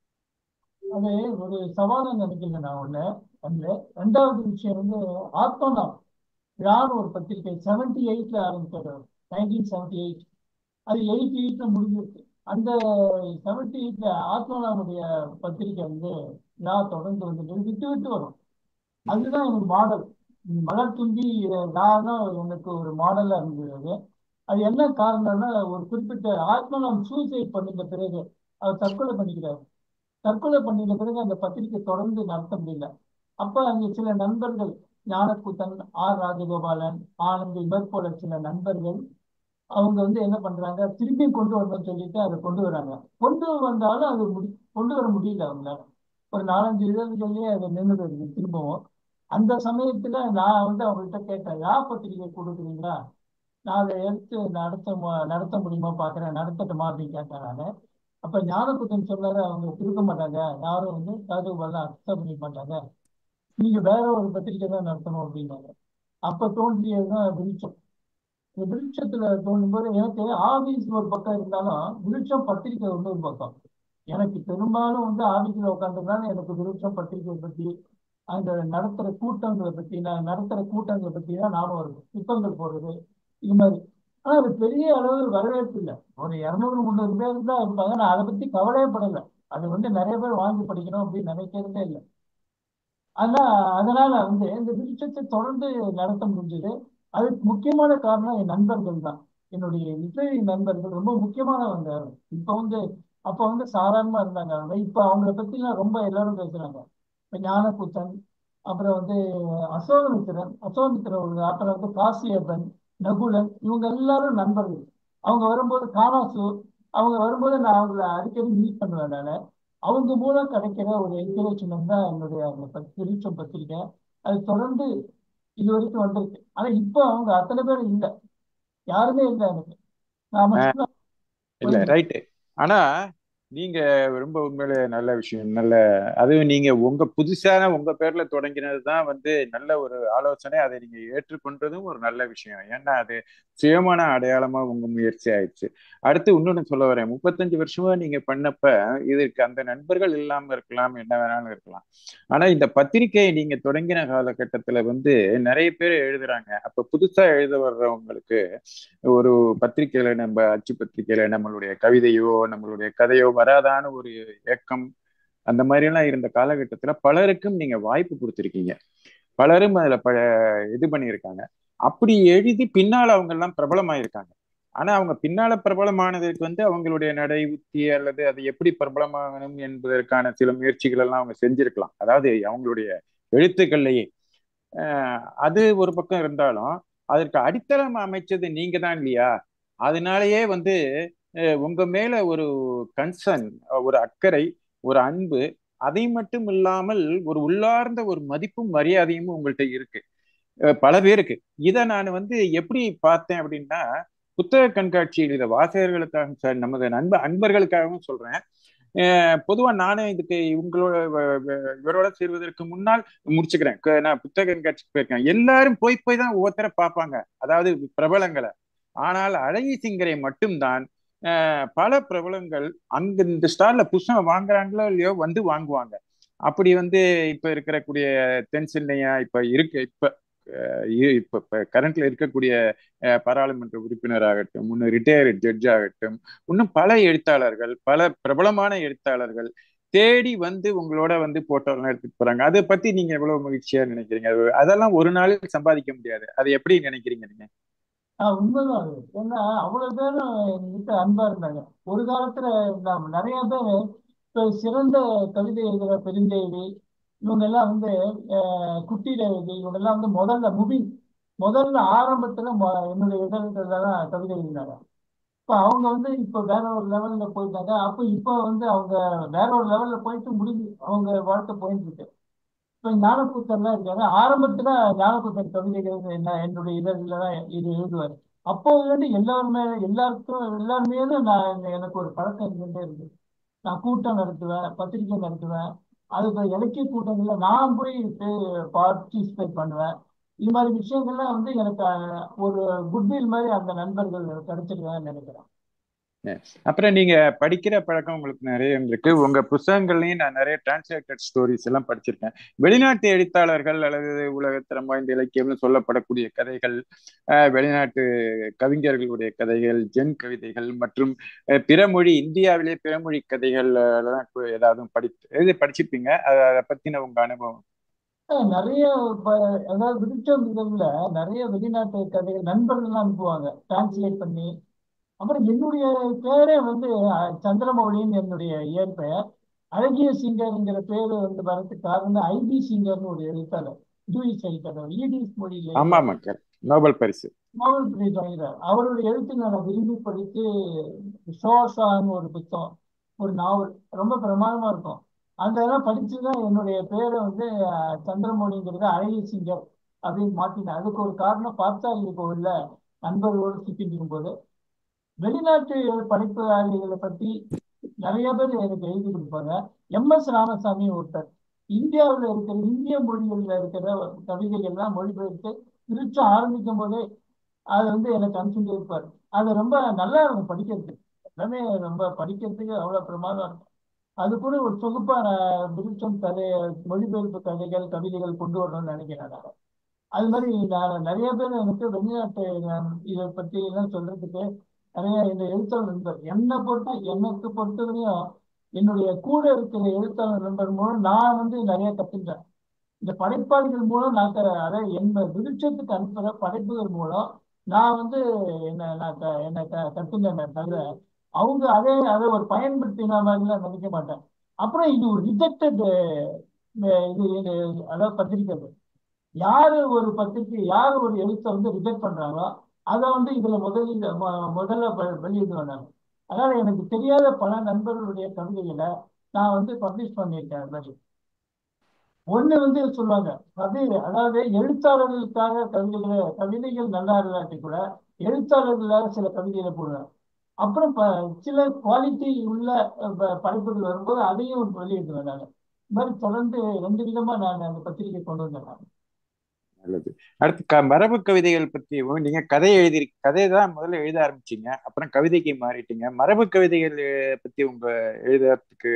அது ஒரு சவாலை நினைக்கல நான் ஒண்ணு ஒண்ணு ரெண்டாவது விஷயம் வந்து ஆத்மனா யார் ஒரு பத்திரிகை செவன்டி எயிட்ல ஆரம்பிச்சது நைன்டீன் செவன்டி எயிட் அது எயிட்டி எயிட்ல முடிஞ்சிருக்கு அந்த செவன்டி எயிட்ல ஆத்மனாவுடைய பத்திரிகை வந்து நான் தொடர்ந்து வந்து விட்டு விட்டு வரும் அதுதான் எனக்கு மாடல் மலர் தும்பி நான் தான் எனக்கு ஒரு மாடலா இருந்தது அது என்ன காரணம்னா ஒரு குறிப்பிட்ட ஆத்மனம் சூசைட் பண்ணிட்ட பிறகு அவர் தற்கொலை பண்ணிக்கிறாரு தற்கொலை பண்ணிட்ட பிறகு அந்த பத்திரிகை தொடர்ந்து நடத்த முடியல அப்ப அங்க சில நண்பர்கள் ஞானக்கூத்தன் ஆர் ராஜகோபாலன் ஆனந்த் இவர் போல சில நண்பர்கள் அவங்க வந்து என்ன பண்றாங்க திரும்பி கொண்டு வரணும்னு சொல்லிட்டு அதை கொண்டு வராங்க கொண்டு வந்தாலும் அது முடி கொண்டு வர முடியல அவங்களால ஒரு நாலஞ்சு இதழ்கள்லயே அதை நின்று இருக்கு திரும்பவும் அந்த சமயத்துல நான் வந்து அவங்கள்ட்ட கேட்டேன் யா பத்திரிகை கொடுக்குறீங்களா நான் அதை எடுத்து நடத்த மு- நடத்த முடியுமா பாக்குறேன் நடத்தட்டுமா அப்படின்னு கேட்டேன் நான் அப்ப ஞானக்கூத்தன் சொன்னாரு அவங்க கொடுக்க மாட்டாங்க யாரும் வந்து ராஜகோபாலாம் அக்செப்ட் பண்ணிக்க மாட்டாங்க நீங்க வேற ஒரு பத்திரிகை தான் நடத்தணும் அப்படின்னாங்க அப்ப தோன்றியதுதான் விருட்சம் இந்த விருட்சத்துல தோன்றும் போது எனக்கு ஆபீஸ் ஒரு பக்கம் இருந்தாலும் விருட்சம் பத்திரிக்கை வந்து ஒரு பக்கம் எனக்கு பெரும்பாலும் வந்து ஆபீஸ்ல உட்காந்துருந்தாலும் எனக்கு விருட்சம் பத்திரிக்கை பத்தி அங்க நடத்துற கூட்டங்களை பத்தி நான் நடத்துற கூட்டங்களை பத்தி தான் நானும் வருது புத்தகங்கள் போடுறது இது மாதிரி ஆனா அது பெரிய அளவில் வரவேற்பு இல்லை ஒரு இரநூறு முந்நூறு பேர் தான் இருப்பாங்க நான் அதை பத்தி கவலையே படலை அது வந்து நிறைய பேர் வாங்கி படிக்கணும் அப்படின்னு நினைக்கிறதே இல்லை ஆனா அதனால வந்து இந்த விருட்சத்தை தொடர்ந்து நடத்த முடிஞ்சது அதுக்கு முக்கியமான காரணம் என் நண்பர்கள் தான் என்னுடைய லிட்டரரி நண்பர்கள் ரொம்ப முக்கியமானவங்க இப்ப வந்து அப்ப வந்து சாதாரணமா இருந்தாங்க அவங்க இப்ப அவங்கள பத்திலாம் ரொம்ப எல்லாரும் பேசுறாங்க இப்ப ஞானக்கூத்தன் அப்புறம் வந்து அசோகமித்திரன் அசோகமித்திரன் ஒரு அப்புறம் வந்து காசியப்பன் நகுலன் இவங்க எல்லாரும் நண்பர்கள் அவங்க வரும்போது காணாசு அவங்க வரும்போது நான் அவங்கள அடிக்கடி மீட் பண்ணுவேன் நானு அவங்க மூலம் கிடைக்கிற ஒரு என்கரேஜ்மெண்ட் தான் என்னுடைய அந்த பத்~ விருட்சம் பத்திரிக்கை அது தொடர்ந்து இது வரைக்கும் வந்திருக்கு ஆனா இப்போ அவங்க அத்தனை பேர் இல்லை யாருமே இல்லை எனக்கு நான் ஆஹ் மட்டும்தான் இல்ல போயிருந்தேன் ரைட்டு ஆனா நீங்க ரொம்ப உண்மையிலே நல்ல விஷயம் நல்ல அதுவும் நீங்க உங்க புதுசான உங்க பேர்ல தொடங்கினது தான் வந்து நல்ல ஒரு ஆலோசனை அதை நீங்க ஏற்றுக்கொண்டதும் ஒரு நல்ல விஷயம் ஏன்னா அது சுயமான அடையாளமா உங்க முயற்சி ஆயிடுச்சு அடுத்து இன்னொன்னு சொல்ல வரேன் முப்பத்தஞ்சு வருஷமா நீங்க பண்ணப்ப இதற்கு அந்த நண்பர்கள் இல்லாம இருக்கலாம் என்ன வேணாலும் இருக்கலாம் ஆனா இந்த பத்திரிகையை நீங்க தொடங்கின காலகட்டத்துல வந்து நிறைய பேர் எழுதுறாங்க அப்ப புதுசா எழுத வர்றவங்களுக்கு ஒரு பத்திரிக்கையில நம்ம அச்சு பத்திரிக்கையில நம்மளுடைய கவிதையோ நம்மளுடைய கதையோ வராதான ஒரு ஏக்கம் அந்த மாதிரி எல்லாம் இருந்த காலகட்டத்துல பலருக்கும் நீங்க வாய்ப்பு கொடுத்துருக்கீங்க பலரும் அதுல ப இது பண்ணியிருக்காங்க அப்படி எழுதி பின்னால அவங்க எல்லாம் பிரபலமாயிருக்காங்க ஆனா அவங்க பின்னால பிரபலமானதற்கு வந்து அவங்களுடைய நடை உத்தி அல்லது அது எப்படி பிரபலமாகணும் என்பதற்கான சில முயற்சிகள் எல்லாம் அவங்க செஞ்சிருக்கலாம் அதாவது அவங்களுடைய எழுத்துக்கள்லயே அஹ் அது ஒரு பக்கம் இருந்தாலும் அதற்கு அடித்தளம் அமைச்சது நீங்க தான் இல்லையா அதனாலயே வந்து அஹ் உங்க மேல ஒரு கன்சர்ன் ஒரு அக்கறை ஒரு அன்பு அதை மட்டும் இல்லாமல் ஒரு உள்ளார்ந்த ஒரு மதிப்பும் மரியாதையும் உங்கள்கிட்ட இருக்கு அஹ் பல பேருக்கு இதை நான் வந்து எப்படி பார்த்தேன் அப்படின்னா புத்தக கண்காட்சியில் இதை வாசகர்களுக்காக சார் நமது நண்ப அன்பர்களுக்காகவும் சொல்றேன் அஹ் பொதுவா நானே இதுக்கு இவங்களோட வ- வ- இவரோட சேர்வதற்கு முன்னால் முடிச்சுக்கிறேன் க- நான் புத்தக கண்காட்சிக்கு போயிருக்கேன் எல்லாரும் போய் போய் தான் ஒவ்வொருத்தர பார்ப்பாங்க அதாவது பிரபலங்களை ஆனால் அழகி சிங்கரை மட்டும்தான் அஹ் பல பிரபலங்கள் அங்க இந்த ஸ்டார்ல புஸ்தகம் வாங்குறாங்களோ இல்லையோ வந்து வாங்குவாங்க அப்படி வந்து இப்ப இருக்கக்கூடிய தென் சென்னையா இப்ப இருக்கு இப்ப இப்போ கரண்ட்ல இருக்கக்கூடிய பாராளுமன்ற உறுப்பினராகட்டும் இன்னும் ரிட்டையர்டு ஜட்ஜ் ஆகட்டும் இன்னும் பல எழுத்தாளர்கள் பல பிரபலமான எழுத்தாளர்கள் தேடி வந்து உங்களோட வந்து போட்டோலாம் எடுத்துட்டு போறாங்க அதை பத்தி நீங்க எவ்வளவு மகிழ்ச்சியா நினைக்கிறீங்க அதெல்லாம் ஒரு நாளில் சம்பாதிக்க முடியாது அதை எப்படி நினைக்கிறீங்க நீங்க உண்மைதான் அது ஏன்னா அவ்வளவு பேரும் என்கிட்ட அன்பா இருந்தாங்க ஒரு காலத்துல நாம் நிறைய பேர் இப்போ சிறந்த கவிதை எழுதுகிற பெருந்தேவி இவங்க எல்லாம் வந்து குட்டி ரேவதி இவங்க எல்லாம் வந்து முதல்ல முபின் முதல்ல ஆரம்பத்துல என்னுடைய இதழ்கள்ல தான் கவிதை எழுதினாங்க இப்போ அவங்க வந்து இப்போ வேற ஒரு லெவல்ல போயிட்டாங்க அப்போ இப்போ வந்து அவங்க வேற ஒரு லெவல்ல போயிட்டு முடிஞ்சு அவங்க வாழ்க்கை போயிட்டு இருக்கு இப்போ ஞானக்கூத்தர்லாம் இருக்காரு ஆரம்பத்துல ஞானக்கூத்தர் கவிதைகள் என்ன என்னுடைய இதழில் தான் இது எழுதுவார் அப்போ வந்து எல்லாருமே எல்லாருக்கும் எல்லாருமே நான் எனக்கு ஒரு பழக்கம் இருந்துகிட்டே இருக்கு நான் கூட்டம் நடத்துவேன் பத்திரிகை நடத்துவேன் அதுக்கு இலக்கிய கூட்டங்கள்ல நான் போய் பார்ட்டிசிபேட் பண்ணுவேன் இது மாதிரி விஷயங்கள்லாம் வந்து எனக்கு ஒரு குட்வில் மாதிரி அந்த நண்பர்கள் கிடைச்சிருக்காங்கன்னு நினைக்கிறேன் அப்புறம் நீங்க படிக்கிற பழக்கம் உங்களுக்கு நிறைய இருந்திருக்கு உங்க புத்தகங்கள்லயும் நான் நிறைய டிரான்ஸ்லேட்டட் ஸ்டோரிஸ் எல்லாம் படிச்சிருக்கேன் வெளிநாட்டு எழுத்தாளர்கள் அல்லது உலகத்தரம் வாய்ந்த இலக்கியம்னு சொல்லப்படக்கூடிய கதைகள் வெளிநாட்டு கவிஞர்களுடைய கதைகள் ஜென் கவிதைகள் மற்றும் பிற மொழி இந்தியாவிலே பிறமொழி கதைகள் ஏதாவது படி எது படிச்சிருப்பீங்க அதை பத்தின உங்க அனுபவம் நிறைய அதாவது விருட்சம் இதழ்ல நிறைய வெளிநாட்டு கதைகள் நண்பர்கள் அனுப்புவாங்க டிரான்ஸ்லேட் பண்ணி அப்புறம் என்னுடைய பேரே வந்து சந்திரமௌலின்னு என்னுடைய இயற்பெயர் அழகிய சிங்கர்ங்கிற பேரு வந்து வரதுக்கு காரணம் ஐபி சிங்கர்னு ஒரு எழுத்தாளர் டூயிஸ் எழுத்தாளர் ஈடிஸ் மொழியில ஆமா மக்கள் நோபல் பரிசு நோபல் பிரைஸ் வாங்கிறார் அவருடைய எழுத்து நான் விரும்பி படித்து ஷோஷான்னு ஒரு புத்தகம் ஒரு நாவல் ரொம்ப பிரமாதமா இருக்கும் அந்த இதெல்லாம் படிச்சுதான் என்னுடைய பேரை வந்து சந்திரமௌலிங்கிறது அழகிய சிங்கர் அப்படின்னு மாத்தினேன் அதுக்கு ஒரு காரணம் பார்த்தாலி கோவில்ல நண்பர்களோடு சுத்திட்டு இருக்கும்போது வெளிநாட்டு படைப்பாளிகளை பத்தி நிறைய பேர் எனக்கு எழுதி கொடுப்பாங்க எம் எஸ் ராமசாமி ஒருத்தர் இந்தியாவில் இருக்கிற இந்திய மொழிகளில் இருக்கிற கவிதைகள்லாம் மொழிபெயர்த்து விருட்சம் ஆரம்பிக்கும் போதே அது வந்து எனக்கு அனுப்பிச்சுட்டு இருப்பார் அது ரொம்ப நல்லா இருக்கும் படிக்கிறதுக்கு எல்லாமே ரொம்ப படிக்கிறதுக்கு அவ்வளோ பிரமாதம் இருக்கும் அது கூட ஒரு தொகுப்பா நான் விருட்சம் கதை மொழிபெயர்ப்பு கதைகள் கவிதைகள் கொண்டு வரணும்னு நினைக்கிறேன் நான் அது மாதிரி நான் நிறைய பேர் எனக்கு வெளிநாட்டு இதை பத்தி எல்லாம் சொல்றதுக்கு நிறைய இந்த எழுத்தாளர் நண்பர் என்னை பொறுத்த எனக்கு பொறுத்தவரையும் என்னுடைய கூட இருக்கிற எழுத்தாளர் நண்பர் மூலம் நான் வந்து நிறைய கத்துக்கிட்டேன் இந்த படைப்பாளிகள் மூலம் நான் அதாவது என்ன விருட்சத்துக்கு அனுப்புற படைப்புகள் மூலம் நான் வந்து என்ன நான் என்ன கத்துக்கிட்டேன் தவிர அவங்க அதே அதை ஒரு பயன்படுத்தின மாதிரிலாம் நினைக்க மாட்டேன் அப்புறம் இது ஒரு ரிஜெக்டட் இது அதாவது பத்திரிக்கை யாரு ஒரு பத்திரிக்கை யார் ஒரு எழுத்தை வந்து ரிஜெக்ட் பண்றாங்களோ அதை வந்து இதுல முதலில் முதல்ல வெளியிடுவேன் நான் அதனால எனக்கு தெரியாத பல நண்பர்களுடைய கவிதைகளை நான் வந்து பப்ளிஷ் பண்ணியிருக்கேன் அது மாதிரி ஒண்ணு வந்து சொல்லுவாங்க கவி அதாவது எழுத்தாளர்களுக்காக கவிதைகளை கவிதைகள் நல்லா இல்லாட்டி கூட எழுத்தாளர்களாக சில கவிதைகளை போடுவேன் அப்புறம் சில குவாலிட்டி உள்ள படைப்புகள் வரும்போது அதையும் வெளியிடுவேன் நான் இது மாதிரி தொடர்ந்து ரெண்டு விதமா நான் அந்த பத்திரிகை கொண்டு வந்தேன் நான் நல்லது அடுத்து க மரபு கவிதைகள் பத்தி நீங்க கதை எழுதி கதையை தான் முதல்ல எழுத ஆரம்பிச்சீங்க அப்புறம் கவிதைக்கு மாறிட்டீங்க மரபு கவிதைகள் பத்தி உங்க எழுதுறதுக்கு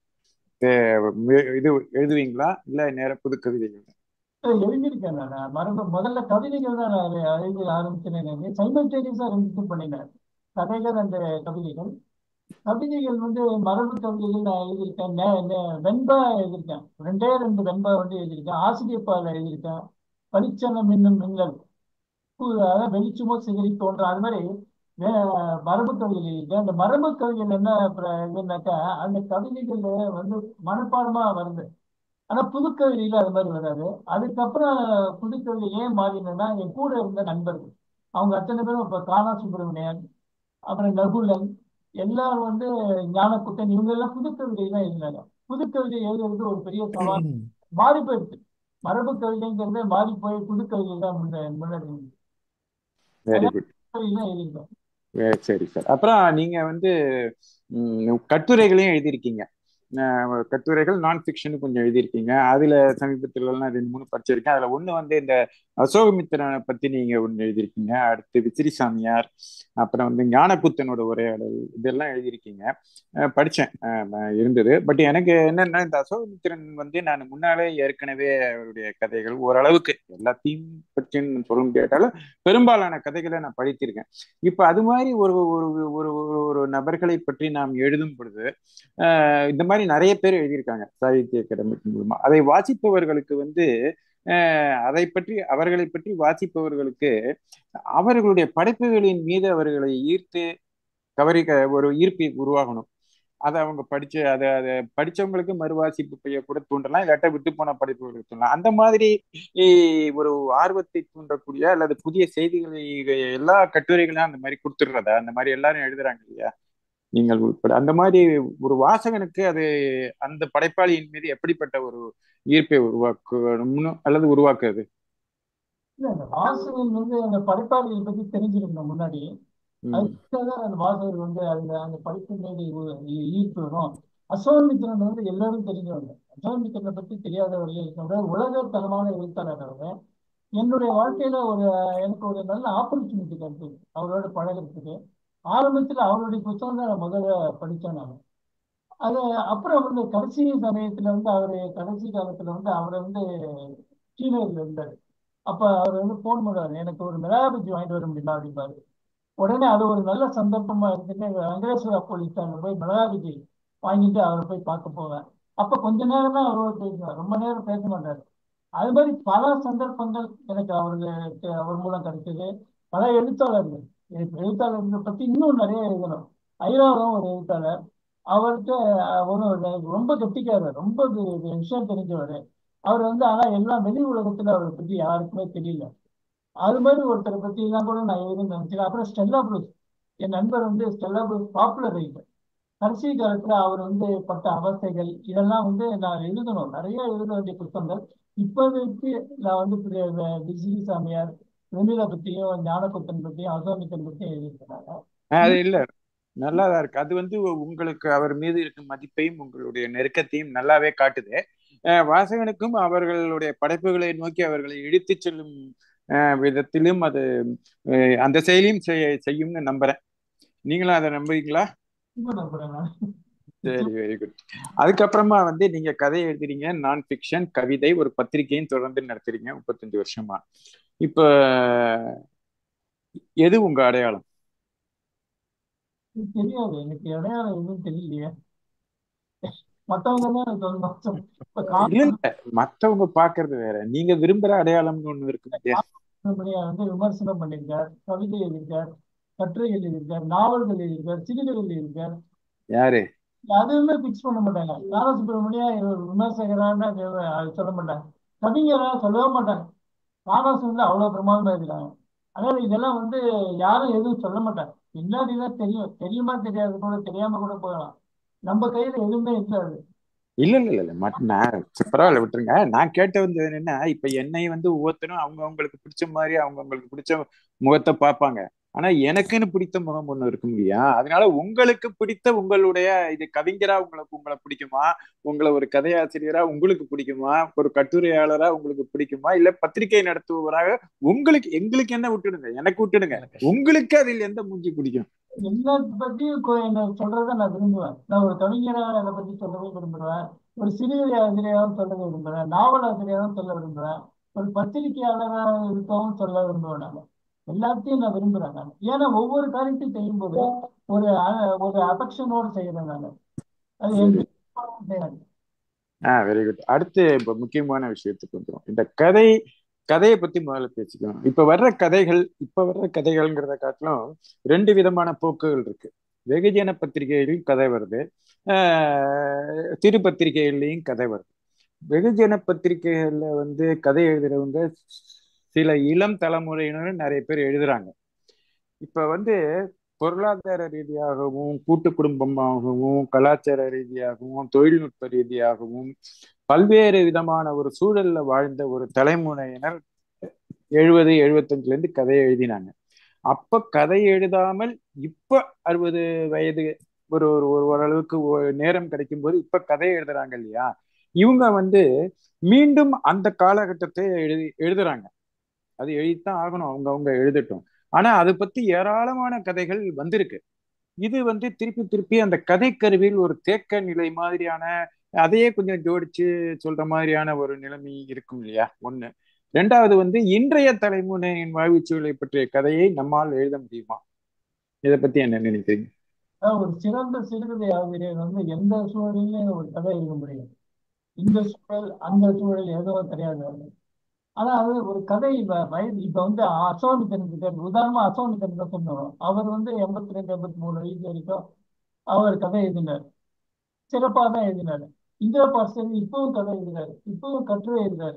இது எழுதுவீங்களா இல்ல நேர புது கவிதைகள் எழுதியிருக்கேன் நான் மரபு முதல்ல கவிதைகள் தான் நான் எழுத ஆரம்பிச்சேன் சைமல்டேனியஸா ரெண்டு பண்ணினேன் கதைகள் அந்த கவிதைகள் கவிதைகள் வந்து மரபு கவிதைகள் நான் எழுதியிருக்கேன் வெண்பா எழுதியிருக்கேன் ரெண்டே ரெண்டு வெண்பா வந்து எழுதியிருக்கேன் ஆசிரியப்பால் எழுதியிருக்கேன் பளிச்சனம் என்னும் மின்னல் அதாவது வெளிச்சமோ சிதறி தோன்றும் அது மாதிரி மரபு கவிதைகள் இருக்கு அந்த மரபு கவிதைகள் என்ன இதுனாக்கா அந்த கவிதைகள் வந்து மனப்பாடமா வருது ஆனா புது கவிதையில அது மாதிரி வராது அதுக்கப்புறம் புது கவிதை ஏன் மாறினா என் கூட இருந்த நண்பர்கள் அவங்க அத்தனை பேரும் இப்ப காணா சுப்பிரமணியன் அப்புறம் நகுலன் எல்லாரும் வந்து ஞானக்குட்டன் இவங்க எல்லாம் புது கவிதை தான் எழுதினாங்க புது கவிதை எழுதுறது ஒரு பெரிய சவால் மாறி போயிடுச்சு மரபு கவிதைங்கிறத மாறி போய் புது கவிதை தான் முன்னாடி வெரி குட் சரி சார் அப்புறம் நீங்க வந்து கட்டுரைகளையும் எழுதியிருக்கீங்க கட்டுரைகள் நான் ஃபிக்ஷனு கொஞ்சம் எழுதியிருக்கீங்க அதுல சமீபத்துல எல்லாம் ரெண்டு மூணு படிச்சிருக்கேன் அதுல ஒண்ணு வந்து இந்த அசோகமித்திரனை பத்தி நீங்க ஒன்று எழுதியிருக்கீங்க அடுத்து விசிறி சாமியார் அப்புறம் வந்து ஞானபுத்தனோட உரையாடல் இதெல்லாம் எழுதியிருக்கீங்க அஹ் படிச்சேன் அஹ் இருந்தது பட் எனக்கு என்னன்னா இந்த அசோகமித்திரன் வந்து நான் முன்னாலே ஏற்கனவே அவருடைய கதைகள் ஓரளவுக்கு எல்லாத்தையும் பற்றி சொல்ல முடியாட்டாலும் பெரும்பாலான கதைகளை நான் படித்திருக்கேன் இப்ப அது மாதிரி ஒரு ஒரு ஒரு ஒரு ஒரு நபர்களை பற்றி நாம் எழுதும் பொழுது அஹ் இந்த மாதிரி நிறைய பேர் எழுதியிருக்காங்க சாகித்ய அகாடமி மூலமா அதை வாசிப்பவர்களுக்கு வந்து அஹ் அதை பற்றி அவர்களை பற்றி வாசிப்பவர்களுக்கு அவர்களுடைய படைப்புகளின் மீது அவர்களை ஈர்த்து கவரி ஒரு ஈர்ப்பை உருவாகணும் அதை அவங்க படிச்சு அதை அதை படிச்சவங்களுக்கு மறுவாசிப்பு செய்ய கூட தூண்டலாம் இல்லாட்ட விட்டு போன படிப்புகளுக்கு தூண்டலாம் அந்த மாதிரி ஒரு ஆர்வத்தை தூண்டக்கூடிய அல்லது புதிய செய்திகளை எல்லா கட்டுரைகளையும் அந்த மாதிரி கொடுத்துடுறதா அந்த மாதிரி எல்லாரும் எழுதுறாங்க இல்லையா நீங்கள் உட்பட அந்த மாதிரி ஒரு வாசகனுக்கு அது அந்த படைப்பாளியின் மீது எப்படிப்பட்ட ஒரு ஈர்ப்பை உருவாக்கணும்னு அல்லது உருவாக்குறது இல்ல அந்த வாசகன் வந்து அந்த படைப்பாளிகளை பத்தி தெரிஞ்சிருக்கணும் முன்னாடி அதுக்காக அந்த வாசகர் வந்து அந்த அந்த படிப்பு மீது ஈர்ப்பு வரும் அசோகமித்திரன் வந்து எல்லாரும் தெரிஞ்சவங்க அசோகமித்திரனை பத்தி தெரியாதவர்கள் இருக்கின்ற உலக தரமான எழுத்தாளர் அவர் என்னுடைய வாழ்க்கையில ஒரு எனக்கு ஒரு நல்ல ஆப்பர்ச்சுனிட்டி கிடைச்சது அவரோட பழகிறதுக்கு ஆரம்பத்துல அவருடைய புத்தகம் தான் நான் முதல்ல படித்தேன் நான் அது அப்புறம் வந்து கடைசி சமயத்துல வந்து அவர் கடைசி காலத்துல வந்து அவரை வந்து சீனியர்ல இருந்தார் அப்ப அவர் வந்து போன் பண்ணுவார் எனக்கு ஒரு மிளகா பஜ்ஜி வாங்கிட்டு வர முடியுமா அப்படிம்பாரு உடனே அது ஒரு நல்ல சந்தர்ப்பமா இருந்துட்டு வெங்கடேஸ்வரா போலீஸ் ஸ்டாண்ட்ல போய் மிளகா பஜ்ஜி வாங்கிட்டு அவரை போய் பார்க்க போவேன் அப்ப கொஞ்ச நேரம் தான் அவரோட பேசுவார் ரொம்ப நேரம் பேச மாட்டாரு அது மாதிரி பல சந்தர்ப்பங்கள் எனக்கு அவருக்கு அவர் மூலம் கிடைச்சது பல எழுத்தாளர்கள் எழுத்தாளர்கள் பத்தி இன்னும் நிறைய எழுதணும் ஐராவரம் ஒரு எழுத்தாளர் அவர்கிட்ட ஒரு ரொம்ப கெட்டிக்காரர் ரொம்ப விஷயம் தெரிஞ்சவர் அவர் வந்து ஆனா எல்லாம் வெளி உலகத்துல அவரை பத்தி யாருக்குமே தெரியல அது மாதிரி ஒருத்தரை பத்தி எல்லாம் கூட நான் எழுதி நினைச்சேன் அப்புறம் ஸ்டெல்லா ப்ரூஸ் என் நண்பர் வந்து ஸ்டெல்லா ப்ரூஸ் பாப்புலர் ரைட்டர் கடைசி காலத்துல அவர் வந்து பட்ட அவஸ்தைகள் இதெல்லாம் வந்து நான் எழுதணும் நிறைய எழுத வேண்டிய புத்தகங்கள் இப்போதைக்கு நான் வந்து விஜய் சாமியார் வெண்ணிலா பத்தியும் ஞானபுத்தன் பத்தியும் அசோமித்தன் பத்தியும் எழுதியிருக்கிறாங்க அது இல்ல நல்லாதான் இருக்கு அது வந்து உங்களுக்கு அவர் மீது இருக்கும் மதிப்பையும் உங்களுடைய நெருக்கத்தையும் நல்லாவே காட்டுது வாசகனுக்கும் அவர்களுடைய படைப்புகளை நோக்கி அவர்களை இழுத்து செல்லும் விதத்திலும் அது அந்த செயலையும் செய்யும்னு நம்புறேன் நீங்களும் அதை நம்புறீங்களா சரி வெரி குட் அதுக்கப்புறமா வந்து நீங்க கதை எழுதுறீங்க நான் பிக்ஷன் கவிதை ஒரு பத்திரிகையும் தொடர்ந்து நடத்துறீங்க முப்பத்தஞ்சு வருஷமா இப்ப எது உங்க அடையாளம் தெரியாது எனக்கு அடையாளம் எதுவும் தெரியலையே மத்தவங்க தான் இல்ல இல்ல மத்தவங்க பாக்குறது வேற நீங்க விரும்புற அடையாளம்னு ஒண்ணு இருக்கு வந்து விமர்சனம் பண்ணியிருக்கார் கவிதை எழுதியிருக்கார் கட்டுரைகள் எழுதியிருக்கார் நாவல்கள் எழுதியிருக்கார் சிறுகதை எழுதியிருக்கார் யாரு அதுவுமே பிக்ஸ் பண்ண மாட்டாங்க பாலசுப்ரமணியா விமர்சகரான சொல்ல மாட்டாங்க கவிஞரா சொல்லவே மாட்டாங்க காணாசு வந்து அவ்வளவு பிரமாதமா இருக்கிறாங்க அதனால இதெல்லாம் வந்து யாரும் எதுவும் சொல்ல மாட்டாங்க பின்னாடிதான் தெரியும் தெரியுமா தெரியாது கூட தெரியாம கூட போகலாம் நம்ம கையில எதுவுமே இருக்காது இல்ல இல்ல இல்ல நான் பரவாயில்ல விட்டுருங்க நான் கேட்ட வந்து என்னன்னா இப்ப என்னை வந்து ஒவ்வொருத்தரும் அவங்க அவங்களுக்கு பிடிச்ச மாதிரி அவங்க அவங்களுக்கு பிடிச்ச முகத்தை பார்ப்பாங்க ஆனா எனக்குன்னு பிடித்த முகம் ஒண்ணு இருக்கும் இல்லையா அதனால உங்களுக்கு பிடித்த உங்களுடைய இது கவிஞரா உங்களுக்கு உங்களை பிடிக்குமா உங்களை ஒரு கதையாசிரியரா உங்களுக்கு பிடிக்குமா ஒரு கட்டுரையாளரா உங்களுக்கு பிடிக்குமா இல்ல பத்திரிகை நடத்துபவராக உங்களுக்கு எங்களுக்கு என்ன விட்டுடுங்க எனக்கு விட்டுடுங்க உங்களுக்கு அதில் எந்த மூஞ்சி பிடிக்கும் எல்லாத்த பத்தியும் சொல்றத நான் விரும்புவேன் நான் ஒரு கவிஞராக அதை பத்தி சொல்லவே விரும்புறேன் ஒரு சிறுகதை ஆசிரியராகவும் சொல்ல விரும்புறேன் நாவல் ஆசிரியராகவும் சொல்ல விரும்புறேன் ஒரு பத்திரிகையாளராக இருக்கவும் சொல்ல விரும்புவேன் நான் எல்லாத்தையும் நான் விரும்புறேன் நான் ஏன்னா ஒவ்வொரு காரியத்தையும் செய்யும் போது ஒரு ஒரு அபெக்ஷனோடு செய்யறேன் நான் அது ஆஹ் வெரி குட் அடுத்து இப்ப முக்கியமான விஷயத்துக்கு வந்துடும் இந்த கதை கதையை பத்தி முதல்ல பேசிக்கணும் இப்ப வர்ற கதைகள் இப்ப வர்ற கதைகள்ங்கிறத காட்டிலும் ரெண்டு விதமான போக்குகள் இருக்கு வெகுஜன பத்திரிகைகளையும் கதை வருது சிறு பத்திரிகைகள்லையும் கதை வருது வெகுஜன பத்திரிகைகள்ல வந்து கதை எழுதுறவங்க சில இளம் தலைமுறையினர் நிறைய பேர் எழுதுறாங்க இப்ப வந்து பொருளாதார ரீதியாகவும் கூட்டு குடும்பமாகவும் கலாச்சார ரீதியாகவும் தொழில்நுட்ப ரீதியாகவும் பல்வேறு விதமான ஒரு சூழல்ல வாழ்ந்த ஒரு தலைமுறையினர் எழுபது எழுபத்தஞ்சுல இருந்து கதையை எழுதினாங்க அப்ப கதை எழுதாமல் இப்ப அறுபது வயது ஒரு ஒரு ஒரு ஓரளவுக்கு நேரம் கிடைக்கும் போது இப்ப கதை எழுதுறாங்க இல்லையா இவங்க வந்து மீண்டும் அந்த காலகட்டத்தை எழுதி எழுதுறாங்க அது எழுதித்தான் ஆகணும் அவங்க அவங்க எழுதட்டும் ஆனா அதை பத்தி ஏராளமான கதைகள் வந்திருக்கு இது வந்து திருப்பி திருப்பி அந்த கதை கருவியில் ஒரு தேக்க நிலை மாதிரியான அதையே கொஞ்சம் ஜோடிச்சு சொல்ற மாதிரியான ஒரு நிலைமை இருக்கும் இல்லையா ஒண்ணு ரெண்டாவது வந்து இன்றைய தலைமுறையின் வாழ்வுச்சூழலை பற்றிய கதையை நம்மால் எழுத முடியுமா இதை பத்தி என்ன நினைக்கிறீங்க அதாவது ஒரு சிறந்த சிறுகதை ஆசிரியர் வந்து எந்த சூழலிலும் ஒரு கதை எழுத முடியும் இந்த சூழல் அந்த சூழல் ஏதோ கிடையாது ஆனா அது ஒரு கதை வ- வயது இப்ப வந்து அசோனிதன் இருக்காரு உதாரணமா அசோனிதன் தான் சொன்னோம் அவர் வந்து எண்பத்தி ரெண்டு எண்பத்தி மூணு வயசு வரைக்கும் அவர் கதை எழுதினார் சிறப்பாக தான் எழுதினாரு இந்திரா பாஸ்கர் இப்பவும் கதை எழுதுறாரு இப்பவும் கட்டுரை எழுதுறாரு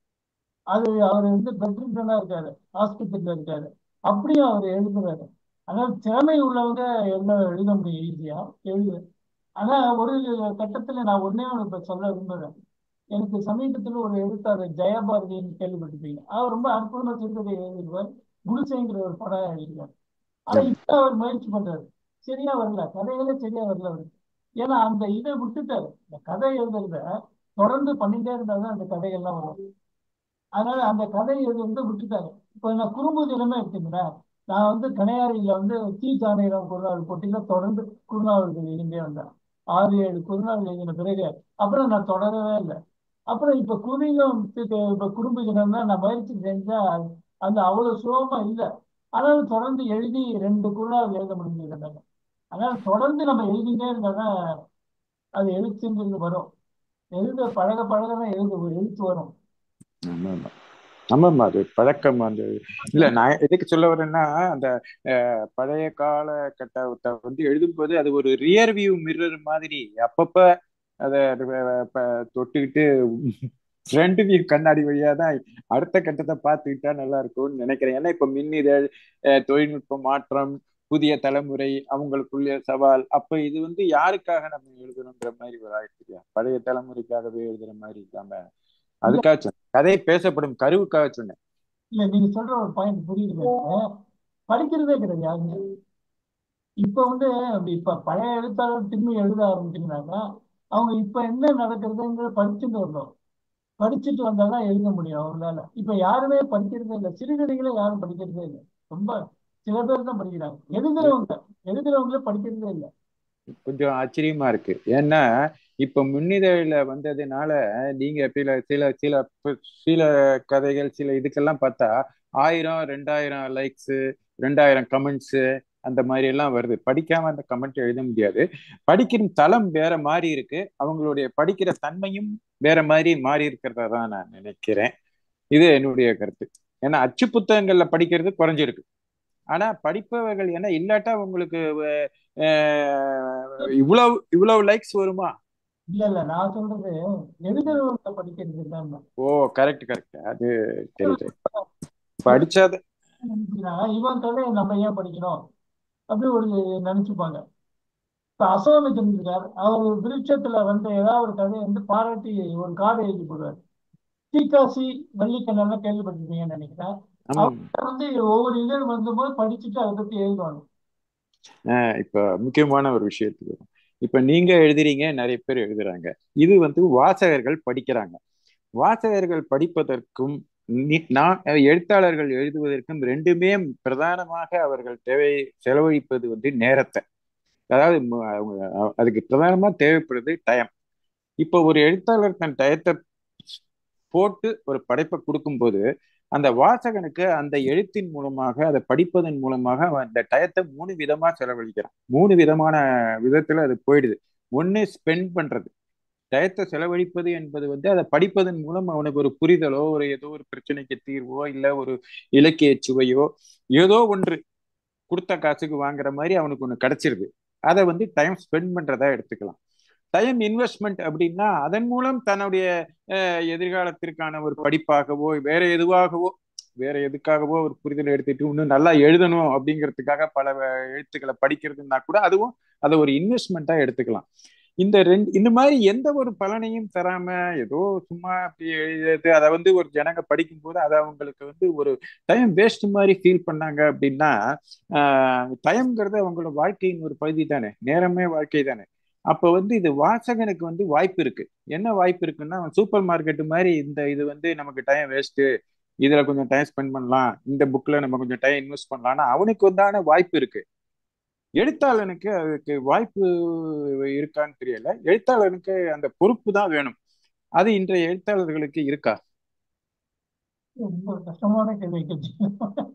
அது அவர் வந்து பெட்ரிட்டனா இருக்காரு ஆஸ்பத்திரியில இருக்காரு அப்படியும் அவர் எழுதுறாரு அதனால திறமை உள்ளவங்க எழுத எழுத முடியும் ஈஸியா எழுது ஆனா ஒரு கட்டத்துல நான் ஒன்னே ஒன்று இப்ப சொல்ல விரும்புறேன் எனக்கு சமீபத்துல ஒரு எழுத்தாளர் ஜெயபாரதின்னு கேள்விப்பட்டிருப்பீங்க அவர் ரொம்ப அற்புதமா சிறுகதை எழுதிடுவார் குடிசைங்கிற ஒரு படம் எழுதினார் ஆனா இப்ப அவர் முயற்சி பண்றாரு சரியா வரல கதைகளே சரியா வரல அவருக்கு ஏன்னா அந்த இதை விட்டுட்டாரு இந்த கதை எழுதுறத தொடர்ந்து பண்ணிட்டே இருந்தாதான் அந்த கதைகள்லாம் வரும் அதனால அந்த கதை எழுதுறத விட்டுட்டாரு இப்போ நான் குறும்பு தினமே எடுத்துக்கிறேன் நான் வந்து கனையாரியில வந்து தி ஜானகிராம் குருநாள் போட்டியில தொடர்ந்து குருநாவல்கள் எழுதிட்டே வந்தேன் ஆறு ஏழு குருநாள் எழுதின பிறகு அப்புறம் நான் தொடரவே இல்லை அப்புறம் இப்ப குதிலும் இப்ப குடும்ப தினம்னா நான் முயற்சி செஞ்சா அந்த அவ்வளவு சுலபமா இல்லை ஆனாலும் தொடர்ந்து எழுதி ரெண்டு குருநாள் எழுத முடிஞ்சது அதனால தொடர்ந்து நம்ம எழுதிட்டே இருந்தாதான் அது எழுத்துங்கிறது வரும் எழுத பழக பழக தான் எழுது எழுத்து வரும் ஆமா ஆமா ஆமாம்மா அது பழக்கம் அந்த இல்ல நான் எதுக்கு சொல்ல வரேன்னா அந்த அஹ், பழைய கால கட்டத்தை வந்து எழுதும்போது அது ஒரு ரியர் வியூ மிரர் மாதிரி அப்பப்ப அதை தொட்டுக்கிட்டு ஃப்ரண்ட் வியூ கண்ணாடி வழியா தான் அடுத்த கட்டத்தை பார்த்துக்கிட்டா நல்லா இருக்கும்னு நினைக்கிறேன் ஏன்னா இப்ப மின்னிதழ் அஹ், தொழில்நுட்ப மாற்றம் புதிய தலைமுறை அவங்களுக்குள்ள சவால் அப்ப இது வந்து யாருக்காக நம்ம எழுதணுங்கிற மாதிரி ஒரு ஆயிடுச்சு பழைய தலைமுறைக்காகவே எழுதுற மாதிரி இல்லாம அதுக்காக சொன்னேன் கதை பேசப்படும் கருவுக்காக சொன்னேன் இல்ல நீங்க சொல்ற ஒரு பாயிண்ட் புரியுது எனக்கு. படிக்கிறதே கிடையாது யாருமே இப்ப வந்து இப்ப பழைய எழுத்தாளர் திரும்பி எழுத ஆரம்பிச்சீங்கன்னாக்கா அவங்க இப்ப என்ன நடக்கிறதுங்கிற படிச்சுட்டு வரணும் படிச்சுட்டு வந்தாதான் எழுத முடியும் அவங்களால இப்ப யாருமே படிக்கிறதே இல்லை சிறுகதைகளே யாரும் படிக்கிறதே இல்லை ரொம்ப சில பேர் தான் படிக்கிறாங்க எழுதுறவங்க எழுதுறவங்களே படிக்கிறதே இல்லை கொஞ்சம் ஆச்சரியமா இருக்கு ஏன்னா இப்ப முன்னிதழில வந்ததுனால நீங்க சில சில சில சில கதைகள் சில இதுக்கெல்லாம் பார்த்தா ஆயிரம் ரெண்டாயிரம் லைக்ஸ் ரெண்டாயிரம் கமெண்ட்ஸ் அந்த மாதிரி எல்லாம் வருது படிக்காம அந்த கமெண்ட் எழுத முடியாது படிக்கிற தளம் வேற மாதிரி இருக்கு அவங்களுடைய படிக்கிற தன்மையும் வேற மாதிரி மாறி இருக்கிறதா தான் நான் நினைக்கிறேன் இது என்னுடைய கருத்து ஏன்னா அச்சு புத்தகங்கள்ல படிக்கிறது குறைஞ்சிருக்கு ஆனா படிப்பவர்கள் ஏன்னா இல்லாட்டா உங்களுக்கு அஹ், இவ்வளவு இவ்வளவு லைக்ஸ் வருமா இல்ல இல்ல நான் சொல்றது எழுதுறவங்க படிக்கிறது இல்லாம ஓ கரெக்ட் கரெக்ட் அது தெரியுது படிச்சாது நினைக்கிறாங்க இவன் கதையை நம்ம ஏன் படிக்கணும் அப்படி ஒரு நினைச்சுப்பாங்க இப்ப அசோமிதன் இருக்கார் அவர் விருட்சத்துல வந்து ஏதாவது ஒரு கதையை வந்து பாராட்டி ஒரு கார்டு எழுதி போடுவார் தீக்காசி வள்ளிக்கண்ணெல்லாம் கேள்விப்பட்டிருப்பீங்கன்னு நினைக்கிறேன் ஆமா அவங்க வந்து ஒவ்வொரு இதழ் வந்தபோது படிச்சுட்டு அதை பத்தி எழுதுவாங்க ஆஹ் இப்ப முக்கியமான ஒரு விஷயத்துக்கு வரும். இப்ப நீங்க எழுதுறீங்க நிறைய பேர் எழுதுறாங்க இது வந்து வாசகர்கள் படிக்கிறாங்க வாசகர்கள் படிப்பதற்கும் நீ- நான் எழுத்தாளர்கள் எழுதுவதற்கும் ரெண்டுமே பிரதானமாக அவர்கள் தேவை செலவழிப்பது வந்து நேரத்தை அதாவது ம- அவங்க அதுக்கு பிரதானமா தேவைப்படுறது டைம் இப்போ ஒரு எழுத்தாளர் தன் டயத்தை போட்டு ஒரு படைப்பை கொடுக்கும்போது அந்த வாசகனுக்கு அந்த எழுத்தின் மூலமாக அதை படிப்பதன் மூலமாக அவன் அந்த டயத்தை மூணு விதமா செலவழிக்கிறான் மூணு விதமான விதத்துல அது போயிடுது ஒண்ணு ஸ்பெண்ட் பண்றது டயத்தை செலவழிப்பது என்பது வந்து அதை படிப்பதன் மூலம் அவனுக்கு ஒரு புரிதலோ ஒரு ஏதோ ஒரு பிரச்சனைக்கு தீர்வோ இல்ல ஒரு இலக்கிய சுவையோ ஏதோ ஒன்று கொடுத்த காசுக்கு வாங்குற மாதிரி அவனுக்கு ஒண்ணு கிடைச்சிருது அதை வந்து டைம் ஸ்பெண்ட் பண்றதா எடுத்துக்கலாம் டைம் இன்வெஸ்ட்மெண்ட் அப்படின்னா அதன் மூலம் தன்னுடைய அஹ், எதிர்காலத்திற்கான ஒரு படிப்பாகவோ வேற எதுவாகவோ வேற எதுக்காகவோ ஒரு புரிதல் எடுத்துட்டு இன்னும் நல்லா எழுதணும் அப்படிங்கிறதுக்காக பல வ- எழுத்துக்களை படிக்கிறதுனா கூட அதுவும் அதை ஒரு இன்வெஸ்ட்மெண்ட்டா எடுத்துக்கலாம் இந்த ரெண்டு இந்த மாதிரி எந்த ஒரு பலனையும் தராம ஏதோ சும்மா அப்படி எழுதுறது அதை வந்து ஒரு ஜனங்க படிக்கும்போது அதை அவங்களுக்கு வந்து ஒரு டைம் வேஸ்ட் மாதிரி ஃபீல் பண்ணாங்க அப்படின்னா டைம்ங்கிறது அவங்களோட வாழ்க்கையின் ஒரு பகுதி தானே நேரமே வாழ்க்கை தானே அப்ப வந்து இது வாசகனுக்கு வந்து வாய்ப்பு இருக்கு என்ன வாய்ப்பு இருக்குன்னா சூப்பர் மார்க்கெட் மாதிரி இந்த இது வந்து நமக்கு டைம் வேஸ்ட் இதுல கொஞ்சம் டைம் ஸ்பெண்ட் பண்ணலாம் இந்த புக்ல நம்ம கொஞ்சம் டைம் இன்வெஸ்ட் பண்ணலாம்னா அவனுக்கு உண்டான வாய்ப்பு இருக்கு எழுத்தாளனுக்கு அதுக்கு வாய்ப்பு இருக்கான்னு தெரியல எழுத்தாளனுக்கு அந்த பொறுப்பு தான் வேணும் அது இன்றைய எழுத்தாளர்களுக்கு இருக்கா ரொம்ப கஷ்டமான கேள்வி கேட்டீங்க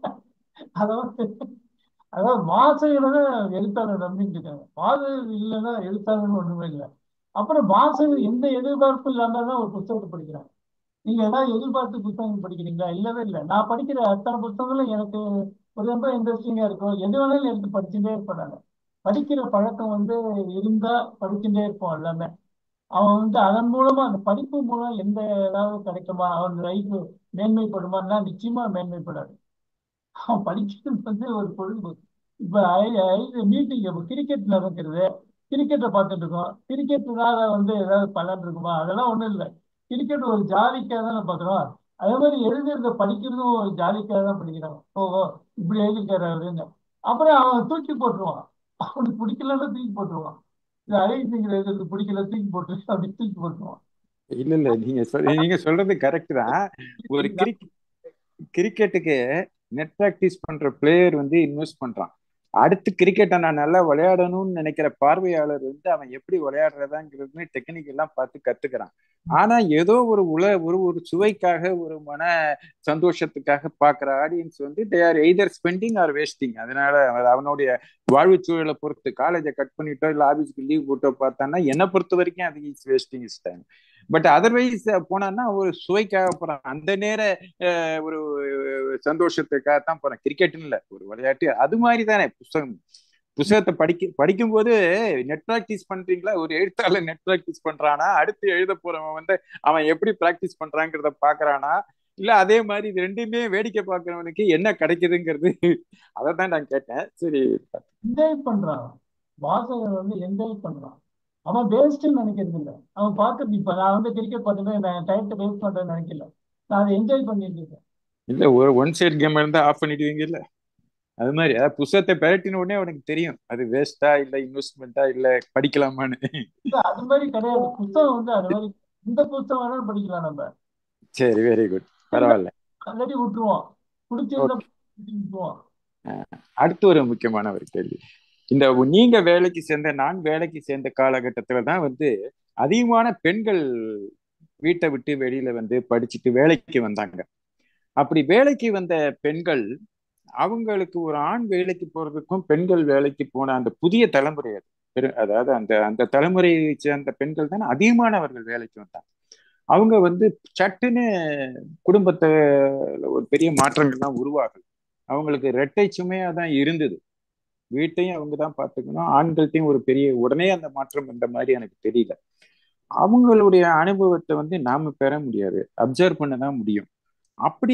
அதாவது அதாவது வாசகரை தான் எழுத்தாளர் நம்பிட்டு இருக்காங்க வாசகர் இல்லைன்னா எழுத்தாளர் ஒண்ணுமே இல்லை அப்புறம் வாசகர் எந்த எதிர்பார்ப்பும் இல்லாம தான் ஒரு புத்தகத்தை படிக்கிறாங்க நீங்க ஏதாவது எதிர்பார்த்து புத்தகம் படிக்கிறீங்களா இல்லவே இல்லை நான் படிக்கிற அத்தனை புத்தகங்களும் எனக்கு ஒரு ரொம்ப இன்ட்ரெஸ்டிங்கா இருக்கும் எது வேணாலும் எடுத்து படிச்சுட்டே இருப்பேன் நான் படிக்கிற பழக்கம் வந்து இருந்தா படிச்சுட்டே இருப்போம் எல்லாமே அவன் வந்து அதன் மூலமா அந்த படிப்பு மூலம் எந்த ஏதாவது கிடைக்குமா அவன் லைஃப் மேன்மைப்படுமான்னா நிச்சயமா மேன்மைப்படாது அவன் படிக்கிறது வந்து ஒரு பொழுதுபோக்கு இப்ப மீட்டிங் இப்போ கிரிக்கெட் நடக்கிறது கிரிக்கெட்டை பார்த்துட்டு இருக்கோம் கிரிக்கெட்னால வந்து ஏதாவது பலன் இருக்குமா அதெல்லாம் ஒண்ணும் இல்லை கிரிக்கெட் ஒரு ஜாலிக்காக தானே பார்க்குறோம் அதே மாதிரி எழுதுறத படிக்கிறதும் ஒரு ஜாலிக்காக தான் படிக்கிறாங்க ஓஹோ இப்படி எழுதிருக்காரு அப்படின்னு அப்புறம் அவன் தூக்கி போட்டுருவான் அவனுக்கு பிடிக்கலன்னா தூக்கி போட்டுருவான் இந்த அழகிசிங்கிற எழுதுறது பிடிக்கல தூக்கி போட்டு அப்படி தூக்கி போட்டுருவான் இல்ல இல்ல நீங்க சொல் நீங்க சொல்றது கரெக்ட் தான் ஒரு கிரிக் கிரிக்கெட்டுக்கு நெட் ப்ராக்டிஸ் பண்ற பிளேயர் வந்து இன்வெஸ்ட் பண்றான் அடுத்து கிரிக்கெட்டை நான் நல்லா விளையாடணும்னு நினைக்கிற பார்வையாளர் வந்து அவன் எப்படி விளையாடுறதாங்கிறது டெக்னிக் எல்லாம் பார்த்து கத்துக்கிறான் ஆனா ஏதோ ஒரு உல ஒரு ஒரு சுவைக்காக ஒரு மன சந்தோஷத்துக்காக பாக்குற ஆடியன்ஸ் வந்து they are either spending or wasting அதனால அவனுடைய வாழ்வு சூழலை பொறுத்து காலேஜை கட் பண்ணிட்டோ இல்ல ஆபீஸ்க்கு லீவ் போட்டோ பார்த்தான்னா என்னை பொறுத்த வரைக்கும் அது is wasting is time but otherwise போனான்னா ஒரு சுவைக்காக போறான் அந்த நேர ஒரு சந்தோஷத்துக்காக தான் போறேன் கிரிக்கெட்னு இல்லை ஒரு விளையாட்டு அது மாதிரி தானே புஸ்தகம் புத்தகத்தை படிக்க படிக்கும்போது நெட் ப்ராக்டிஸ் பண்றீங்களா ஒரு எழுத்தாளர் நெட் ப்ராக்டிஸ் பண்றானா அடுத்து எழுத போறவன் வந்து அவன் எப்படி ப்ராக்டிஸ் பண்றாங்கிறத பாக்குறானா இல்ல அதே மாதிரி இது ரெண்டுமே வேடிக்கை பார்க்கறவனுக்கு என்ன கிடைக்குதுங்கிறது அதை தான் நான் கேட்டேன் சரி என்ஜாய் பண்றான் வாசகர் வந்து என்ஜாய் பண்றான் அவன் வேஸ்ட்னு நினைக்கிறது இல்லை அவன் பார்க்கறது இப்ப நான் வந்து கிரிக்கெட் பார்த்துட்டு நான் டைத்தை வேஸ்ட் பண்றேன்னு நினைக்கல நான் அதை என்ஜாய் பண்ணிட்டு இருக்கேன் இல்ல ஒரு ஒன் சைட் கேம் இருந்தா ஆஃப் பண்ணிடுவீங்க இல்ல அது மாதிரி அதாவது புத்தகத்தை பெரட்டின உடனே உனக்கு தெரியும் அது வேஸ்டா இல்ல இன்வெஸ்ட்மெண்டா இல்ல படிக்கலாமான்னு இல்ல அது மாதிரி கிடையாது புத்தகம் வந்து அது மாதிரி இந்த புத்தகம் வேணாலும் படிக்கலாம் நம்ம சரி வெரி குட் பரவாயில்ல ஆல்ரெடி விட்டுருவோம் பிடிச்சிருந்தா விட்டுருவோம் அடுத்து ஒரு முக்கியமான ஒரு கேள்வி இந்த நீங்க வேலைக்கு சேர்ந்த நான் வேலைக்கு சேர்ந்த காலகட்டத்துல தான் வந்து அதிகமான பெண்கள் வீட்டை விட்டு வெளியில வந்து படிச்சுட்டு வேலைக்கு வந்தாங்க அப்படி வேலைக்கு வந்த பெண்கள் அவங்களுக்கு ஒரு ஆண் வேலைக்கு போறதுக்கும் பெண்கள் வேலைக்கு போன அந்த புதிய தலைமுறை அது பெரு அதாவது அந்த அந்த தலைமுறையை சேர்ந்த பெண்கள் தான் அதிகமானவர்கள் வேலைக்கு வந்தாங்க அவங்க வந்து சட்டுன்னு குடும்பத்தை ஒரு பெரிய மாற்றங்கள்லாம் உருவாகல அவங்களுக்கு இரட்டை சுமையா தான் இருந்தது வீட்டையும் அவங்க தான் பார்த்துக்கணும் ஆண்கள்ட்டையும் ஒரு பெரிய உடனே அந்த மாற்றம் வந்த மாதிரி எனக்கு தெரியல அவங்களுடைய அனுபவத்தை வந்து நாம பெற முடியாது அப்சர்வ் பண்ண தான் முடியும் அப்படி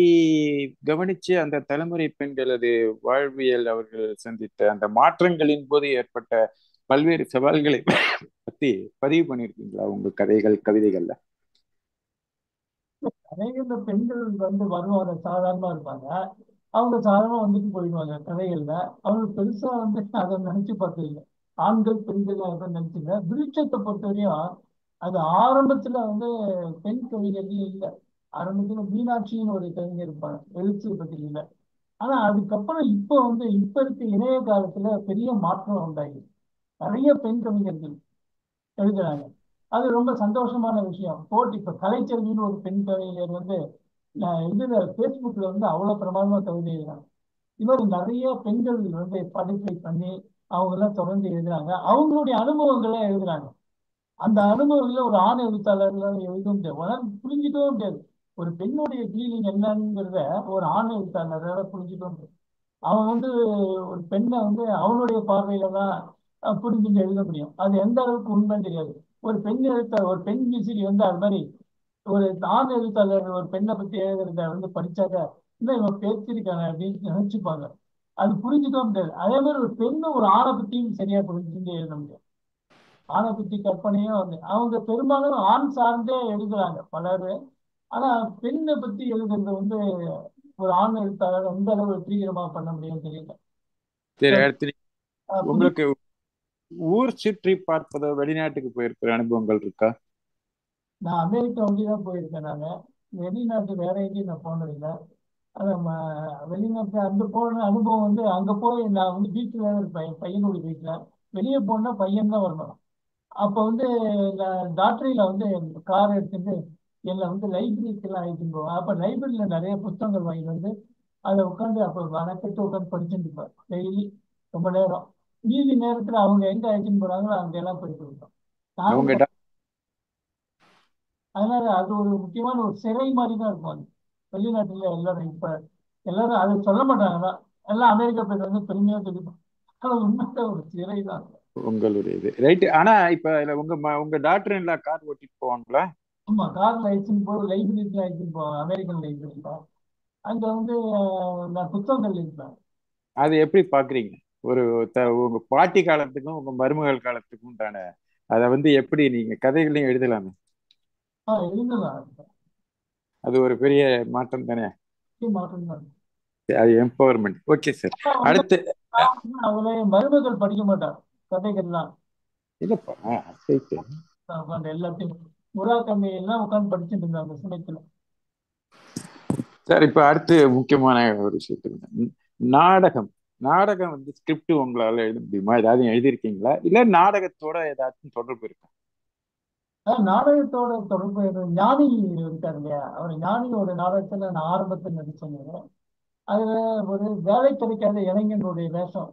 கவனிச்சு அந்த தலைமுறை பெண்களது வாழ்வியல் அவர்கள் சந்தித்த அந்த மாற்றங்களின் போது ஏற்பட்ட பல்வேறு சவால்களை பத்தி பதிவு பண்ணிருக்கீங்களா உங்க கதைகள் கவிதைகள்ல கதைகள்ல பெண்கள் வந்து வருவாங்க சாதாரணமா இருப்பாங்க அவங்க சாதாரணமா வந்துட்டு போயிடுவாங்க கதைகள்ல அவங்க பெருசா வந்து அதை நினைச்சு பார்த்ததில்ல ஆண்கள் பெண்கள் அதை நினைச்சுங்க விருட்சத்தை பொறுத்தவரையும் அது ஆரம்பத்துல வந்து பெண் கவிஞர்கள் இல்லை ஆரம்பத்துல மீனாட்சின்னு ஒரு கவிஞர் இருப்பாங்க எழுத்து பத்தி இல்லை ஆனா அதுக்கப்புறம் இப்போ வந்து இப்ப இருக்க இணைய காலத்துல பெரிய மாற்றம் உண்டாகி நிறைய பெண் கவிஞர்கள் எழுதுறாங்க அது ரொம்ப சந்தோஷமான விஷயம் போட்டி இப்ப கலைச்செல்வின்னு ஒரு பெண் கவிஞர் வந்து இதுல பேஸ்புக்ல வந்து அவ்வளவு பிரமாதமா கவிதை எழுதுறாங்க இது மாதிரி நிறைய பெண்கள் வந்து பார்ட்டிசிபேட் பண்ணி அவங்க எல்லாம் தொடர்ந்து எழுதுறாங்க அவங்களுடைய அனுபவங்களை எழுதுறாங்க அந்த அனுபவங்களை ஒரு ஆண் எழுத்தாளர்களால் எழுத முடியாது புரிஞ்சுக்கவே முடியாது ஒரு பெண்ணுடைய ஃபீலிங் என்னங்கிறத ஒரு ஆண் எழுத்தாளரால புரிஞ்சுக்க முடியாது அவன் வந்து ஒரு பெண்ணை வந்து அவனுடைய பார்வையில தான் புரிஞ்சுட்டு எழுத முடியும் அது எந்த அளவுக்கு உண்மைன்னு தெரியாது ஒரு பெண் எழுத்த ஒரு பெண் விசிறி வந்து அது மாதிரி ஒரு ஆண் எழுத்தாளர் ஒரு பெண்ணை பத்தி எழுதுறத வந்து படிச்சாக்க இல்லை இவன் பேசியிருக்காங்க அப்படின்னு நினைச்சுப்பாங்க அது புரிஞ்சுக்க முடியாது அதே மாதிரி ஒரு பெண்ணு ஒரு ஆணை பத்தியும் சரியா புரிஞ்சுட்டு எழுத முடியாது ஆணை பத்தி கற்பனையும் வந்து அவங்க பெரும்பாலும் ஆண் சார்ந்தே எழுதுறாங்க பலர் ஆனா பெண்ணை பத்தி எழுதுறது வந்து ஒரு ஆண் எழுத்தாளர் எந்த அளவு வெற்றிகரமா பண்ண முடியும்னு தெரியல சரி அடுத்து உங்களுக்கு ஊர் சுற்றி பார்ப்பதோ வெளிநாட்டுக்கு போயிருக்கிற அனுபவங்கள் இருக்கா நான் அமெரிக்கா வந்து தான் போயிருக்கேன் நான் வெளிநாட்டு வேற எங்கேயும் நான் போனதில்லை அது ம- வெளிநாட்டு அந்த போன அனுபவம் வந்து அங்கே போய் நான் வந்து வீட்டில் இருப்பேன் பையனுடைய வீட்டில் வெளியே போனால் பையன் தான் வரணும் அப்போ வந்து நான் லாட்ரியில் வந்து கார் எடுத்துட்டு என்னை வந்து லைப்ரரிக்கெல்லாம் அழைச்சிட்டு போவேன் அப்போ லைப்ரரியில் நிறைய புத்தகங்கள் வாங்கிட்டு வந்து அதை உட்காந்து அப்போ வனக்கட்டு உட்காந்து படிச்சுட்டு இருப்பேன் டெய்லி ரொம்ப நேரம் மீதி நேரத்தில் அவங்க எங்கே அழைச்சிட்டு போகிறாங்களோ அங்கெல்லாம் போயிட்டு இருக்கோம் நானும் அவங்க ப- அதனால அது ஒரு முக்கியமான ஒரு சிறை மாதிரி தான் இருக்கும் அது வெளிநாட்டுல எல்லாரும் இப்ப எல்லாரும் அதை சொல்ல மாட்டாங்க எல்லாம் அமெரிக்கா போயிட்டு வந்து பெருமையா சொல்லிப்பாங்க ஆனா உண்மையில ஒரு சிறை தான் உங்களுடைய இது ரைட் ஆனா இப்ப இதுல உங்க ம- உங்க டாக்டர் இல்ல கார் ஓட்டிட்டு போவாங்களா ஆமா கார்ல அழைச்சின்னு போய் லைப்ரரிக்கு அழைச்சின்னு போவேன் அமெரிக்கன் லைப்ரரியில அங்க வந்து அஹ், நான் புத்தகங்கள் இருப்பேன் அது எப்படி பாக்குறீங்க ஒரு த- உங்க பாட்டி காலத்துக்கும் உங்க மருமகள் காலத்துக்கும் உண்டான அதை வந்து எப்படி நீங்க கதைகளையும் எழுதலாமே ஆஹ் எழுதலாம் அது ஒரு பெரிய மாற்றம் தானே மாற்றம் தான் அது எம்பவர்மெண்ட் ஓகே சார் ஆனா வந்து அடுத்து நான் வந்து அவளை மருமகள் படிக்க மாட்டார் கதைகள்லாம் இல்லப்பா ரைட்டு நான் உட்காந்து எல்லாத்தையும் முராக்கம்மி எல்லாம் உட்காந்து படிச்சுட்டு இருந்தேன் அந்த சமயத்துல சார் இப்ப அடுத்து முக்கியமான ஒரு விஷயத்துக்கு வந்து, நாடகம் நாடகம் வந்து ஸ்கிரிப்ட் உங்களால எழுத முடியுமா ஏதாவது எழுதியிருக்கீங்களா இல்ல நாடகத்தோட ஏதாச்சும் தொடர்பு இருக்கா அதான் நாடகத்தோட தொடர்பு இரு- ஞானி இருக்காரு இல்லையா அவர் ஞானியோட நாடகத்துல நான் ஆரம்பத்தில் நடிச்சேன் அதுல ஒரு வேலை கிடைக்காத இளைஞனுடைய வேஷம்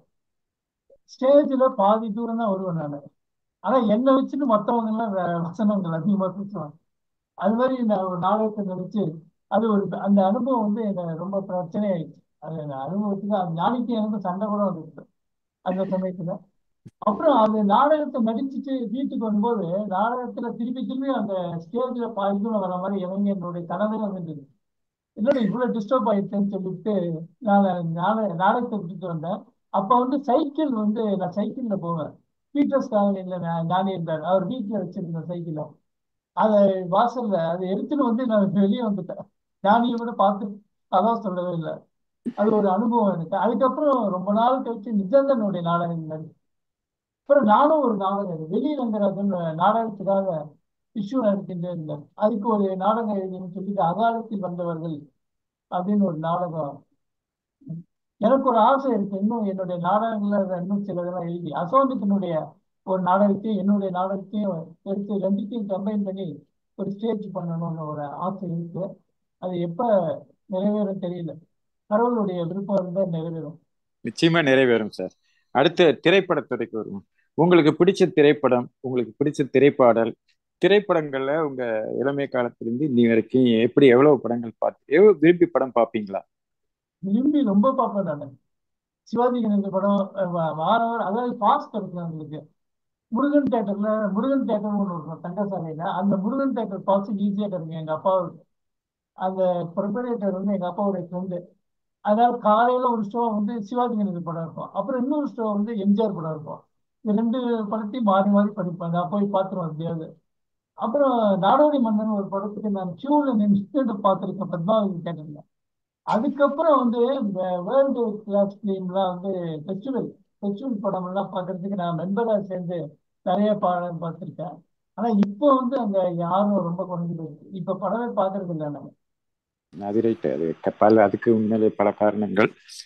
ஸ்டேஜ்ல பாதி தூரம் தான் வருவேன் நான் ஆனா என்னை வச்சுட்டு மத்தவங்க எல்லாம் வே- வசனங்கள் அதிகமா பேசுவாங்க அது மாதிரி நான் ஒரு நாடகத்தை நடிச்சு அது ஒரு அந்த அனுபவம் வந்து எனக்கு ரொம்ப பிரச்சனை ஆயிடுச்சு அது அந்த அனுபவத்துக்கு அந்த ஞானிக்கு எனக்கு சண்டை கூட வந்துருக்கு அந்த சமயத்துல அப்புறம் அந்த நாடகத்தை நடிச்சுட்டு வீட்டுக்கு வரும்போது நாடகத்துல திருப்பி திருப்பி அந்த ஸ்டேஜ்ல பாதி தூரம் வர மாதிரி இளைஞனுடைய கனவே வந்துருது என்னடா இவ்வளவு டிஸ்டர்ப் ஆயிடுச்சுன்னு சொல்லிட்டு நான் நாடக நாடகத்தை விட்டுட்டு வந்தேன் அப்ப வந்து சைக்கிள் வந்து நான் சைக்கிள்ல போவேன் பீட்டர்ஸ் காலனில ஞானி இருந்தார் அவர் வீட்டுல வச்சிருந்த சைக்கிளை அதை வாசல்ல அதை எடுத்துட்டு வந்து நான் வெளியே வந்துட்டேன் ஞானியை கூட பார்த்து அதான் சொல்லவே இல்லை அது ஒரு அனுபவம் எனக்கு அதுக்கப்புறம் ரொம்ப நாள் கழிச்சு நிஜந்தனுடைய நாடகம் நடி அப்புறம் நானும் ஒரு நாடகம் வெளி ரங்கராஜன் நாடகத்துக்காக இஷ்யூ நடத்திட்டே இருந்தேன் அதுக்கு ஒரு நாடகம் எழுதின்னு சொல்லிட்டு அகாலத்தில் வந்தவர்கள் அப்படின்னு ஒரு நாடகம் எனக்கு ஒரு ஆசை இருக்கு இன்னும் என்னுடைய நாடகங்கள்ல இன்னும் சிலதெல்லாம் எழுதி அசோகத்தினுடைய ஒரு நாடகத்தையும் என்னுடைய நாடகத்தையும் எடுத்து ரெண்டுத்தையும் கம்பைன் பண்ணி ஒரு ஸ்டேஜ் பண்ணணும்னு ஒரு ஆசை இருக்கு அது எப்ப நிறைவேறும் தெரியல கடவுளுடைய விருப்பம் இருந்தால் நிறைவேறும் நிச்சயமா நிறைவேறும் சார் அடுத்து திரைப்படத்துறைக்கு வருவோம் உங்களுக்கு பிடிச்ச திரைப்படம் உங்களுக்கு பிடிச்ச திரைப்பாடல் திரைப்படங்கள்ல உங்க இளமை காலத்திலிருந்து இன்னி வரைக்கும் எப்படி எவ்வளவு படங்கள் பார்த்து எவ்வளவு விரும்பி படம் பார்ப்பீங்களா விரும்பி ரொம்ப பார்ப்பேன் நான் சிவாஜி கணேசன் படம் அஹ் வா- வாரம் வாரம் அதாவது பாஸ் கிடைக்கும் உங்களுக்கு முருகன் தேட்டர்ல முருகன் தேட்டர் ஒன்று இருக்கும் தங்கசாலையில அந்த முருகன் தேட்டர் பாஸ் ஈஸியா கிடைக்கும் எங்க அப்பாவுக்கு அந்த ப்ரிப்பரேட்டர் வந்து எங்க அப்பாவுடைய ஃப்ரெண்டு அதனால காலையில ஒரு ஷோ வந்து சிவாஜி கணேசன் படம் இருக்கும் அப்புறம் இன்னொரு ஷோ வந்து எம்ஜிஆர் படம் இருக்கும் இந்த ரெண்டு படத்தையும் மாறி மாறி படிப்பேன் நான் போய் பார்த்துருவேன் எப்படியாவது அப்புறம் நாடோடி மன்னன் ஒரு படத்துக்கு நான் கியூல நின்று பார்த்துருக்கேன் பத்மாவதி தேட்டர்ல அதுக்கப்புறம் வந்து இந்த வேர்ல்டு கிளாஸ் ஃபிலிம்லாம் வந்து ஃபெஸ்டிவல் ஃபெஸ்டிவல் படம் எல்லாம் பார்க்கறதுக்கு நான் மெம்பராக சேர்ந்து நிறைய படம் பார்த்துருக்கேன் ஆனா இப்போ வந்து அந்த யாரும் ரொம்ப குறைஞ்சு போயிருக்கு இப்ப படமே பார்க்கறது இல்லை நம்ம அது ரைட் அது க- பல அதுக்கு உண்மையிலே பல காரணங்கள்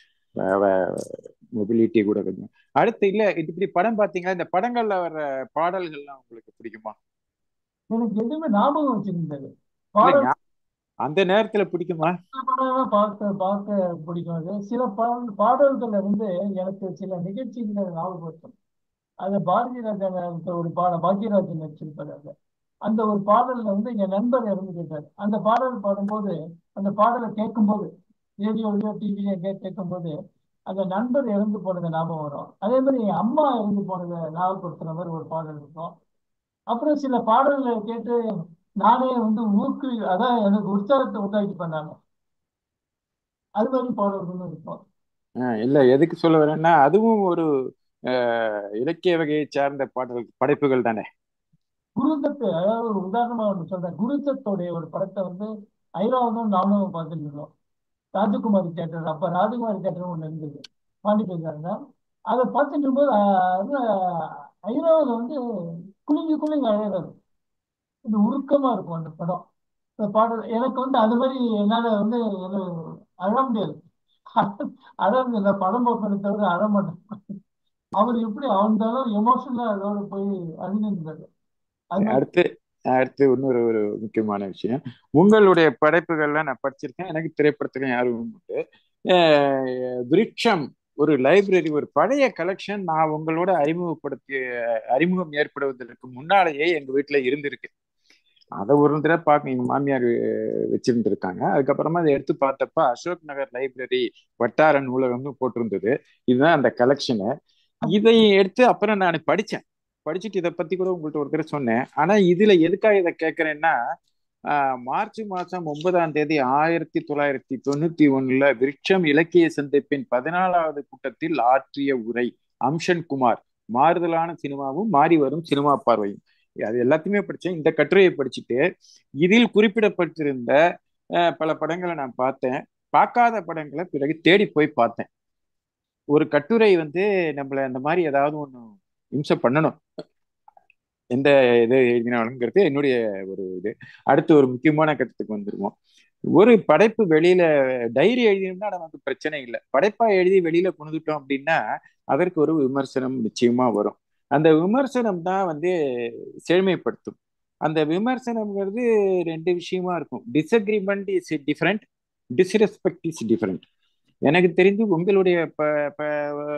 மொபிலிட்டி கூட கொஞ்சம் அடுத்து இல்ல இது இப்படி படம் பார்த்தீங்கன்னா இந்த படங்கள்ல வர்ற பாடல்கள்லாம் உங்களுக்கு பிடிக்குமா எனக்கு எதுவுமே ஞாபகம் வச்சிருந்தது இல்ல பாடல் ஞா- அந்த நேரத்துல பிடிக்குமா படம் பார்க்க பார்க்க பிடிக்கும் அது சில பாடல் பாடல்கள்ல வந்து எனக்கு சில நிகழ்ச்சிகளை ஞாபகப்படுத்தும் அது பாரதி ராஜா ஒரு பாடம் பாக்யராஜன் நடிச்சிருப்பாரு அதுல. அந்த ஒரு பாடல்ல வந்து என் நண்பர் இறந்து கேட்டார் அந்த பாடல் பாடும்போது அந்த பாடலை கேட்கும்போது ரேடியோலயோ டிவிலையோ கே கேட்கும்போது அந்த நண்பர் இறந்து போனது ஞாபகம் வரும் அதே மாதிரி என் அம்மா இறந்து போனதை ஞாபகப்படுத்துற மாதிரி ஒரு பாடல் இருக்கும் அப்புறம் சில பாடல்களை கேட்டு நானே வந்து ஊக்கு அதான் எனக்கு உற்சாகத்தை உண்டாக்கி பண்ணாங்க அது மாதிரி பாடல்களும் இருக்கும் ஆஹ் இல்ல எதுக்கு சொல்ல வரேன்னா அதுவும் ஒரு ஆஹ், இலக்கிய வகையை சார்ந்த பாடல் படைப்புகள் தானே குருதத்து அதாவது ஒரு உதாரணமா ஒன்று சொல்றேன் குருதத்தோடைய ஒரு படத்தை வந்து ஐராவதும் நானும் பார்த்துட்டு இருந்தோம் ராஜகுமாரி தேட்டர் அப்ப ராஜகுமாரி தேட்டர் ஒன்று இருந்தது பாண்டிச்சேரியில் அதை பார்த்துட்டு இருக்கும்போது ஆஹ், அது ஐராவதுல வந்து குலுங்கி குலுங்கி அழகாது இது உருக்கமா இருக்கும் அந்த படம் இந்த பாடல் எனக்கு வந்து அது மாதிரி என்னால வந்து எனக்கு அழ முடியாது அழ முடியாது நான் படம் பார்ப்பதை தவிர அழ மாட்டேன் அவர் எப்படி அந்த அளவு எமோஷனலா அதோட போய் அழுந்திருந்தாரு அது மாதிரி அடுத்து அடுத்து இன்னொரு ஒரு முக்கியமான விஷயம் உங்களுடைய படைப்புகள்லாம் நான் படிச்சிருக்கேன் எனக்கு திரைப்படத்துக்கு யாரும் உண்டு அஹ் விருட்சம் ஒரு லைப்ரரி ஒரு பழைய கலெக்ஷன் நான் உங்களோட அறிமுகப்படுத்திய அறிமுகம் ஏற்படுவதற்கு முன்னாலேயே எங்க வீட்டுல இருந்திருக்கு அதை ஒரு தடவை பார்க்க எங்க மாமியார் வச்சிருந்துருக்காங்க அதுக்கப்புறமா அதை எடுத்து பார்த்தப்ப அசோக் நகர் லைப்ரரி வட்டார நூலகம்னு போட்டிருந்தது இதுதான் அந்த கலெக்ஷனு இதை எடுத்து அப்புறம் நான் படிச்சேன் படிச்சுட்டு இதை பத்தி கூட உங்கள்ட்ட ஒரு தடவை சொன்னேன் ஆனா இதுல எதுக்காக இதை கேட்கறேன்னா ஆஹ் மார்ச் மாசம் ஒன்பதாம் தேதி ஆயிரத்தி தொள்ளாயிரத்தி தொண்ணூத்தி ஒண்ணுல விருட்சம் இலக்கிய சந்திப்பின் பதினாலாவது கூட்டத்தில் ஆற்றிய உரை அம்ஷன் குமார் மாறுதலான சினிமாவும் மாறி வரும் சினிமா பார்வையும் அது எல்லாத்தையுமே படிச்சேன் இந்த கட்டுரையை படிச்சுட்டு இதில் குறிப்பிடப்பட்டிருந்த அஹ், பல படங்களை நான் பார்த்தேன் பார்க்காத படங்களை பிறகு தேடி போய் பார்த்தேன் ஒரு கட்டுரை வந்து நம்மள அந்த மாதிரி ஏதாவது ஒண்ணு இம்சை பண்ணணும் எந்த இது எழுதினாலுங்கிறது என்னுடைய ஒரு இது அடுத்து ஒரு முக்கியமான கட்டத்துக்கு வந்துருவோம் ஒரு படைப்பு வெளியில டைரி எழுதினோம்னா நமக்கு பிரச்சனை இல்லை படைப்பா எழுதி வெளியில கொண்டுட்டோம் அப்படின்னா அதற்கு ஒரு விமர்சனம் நிச்சயமா வரும் அந்த விமர்சனம் தான் வந்து செழுமைப்படுத்தும் அந்த விமர்சனம்ங்கிறது ரெண்டு விஷயமா இருக்கும் disagreement is different disrespect is different எனக்கு தெரிந்து உங்களுடைய ப ப-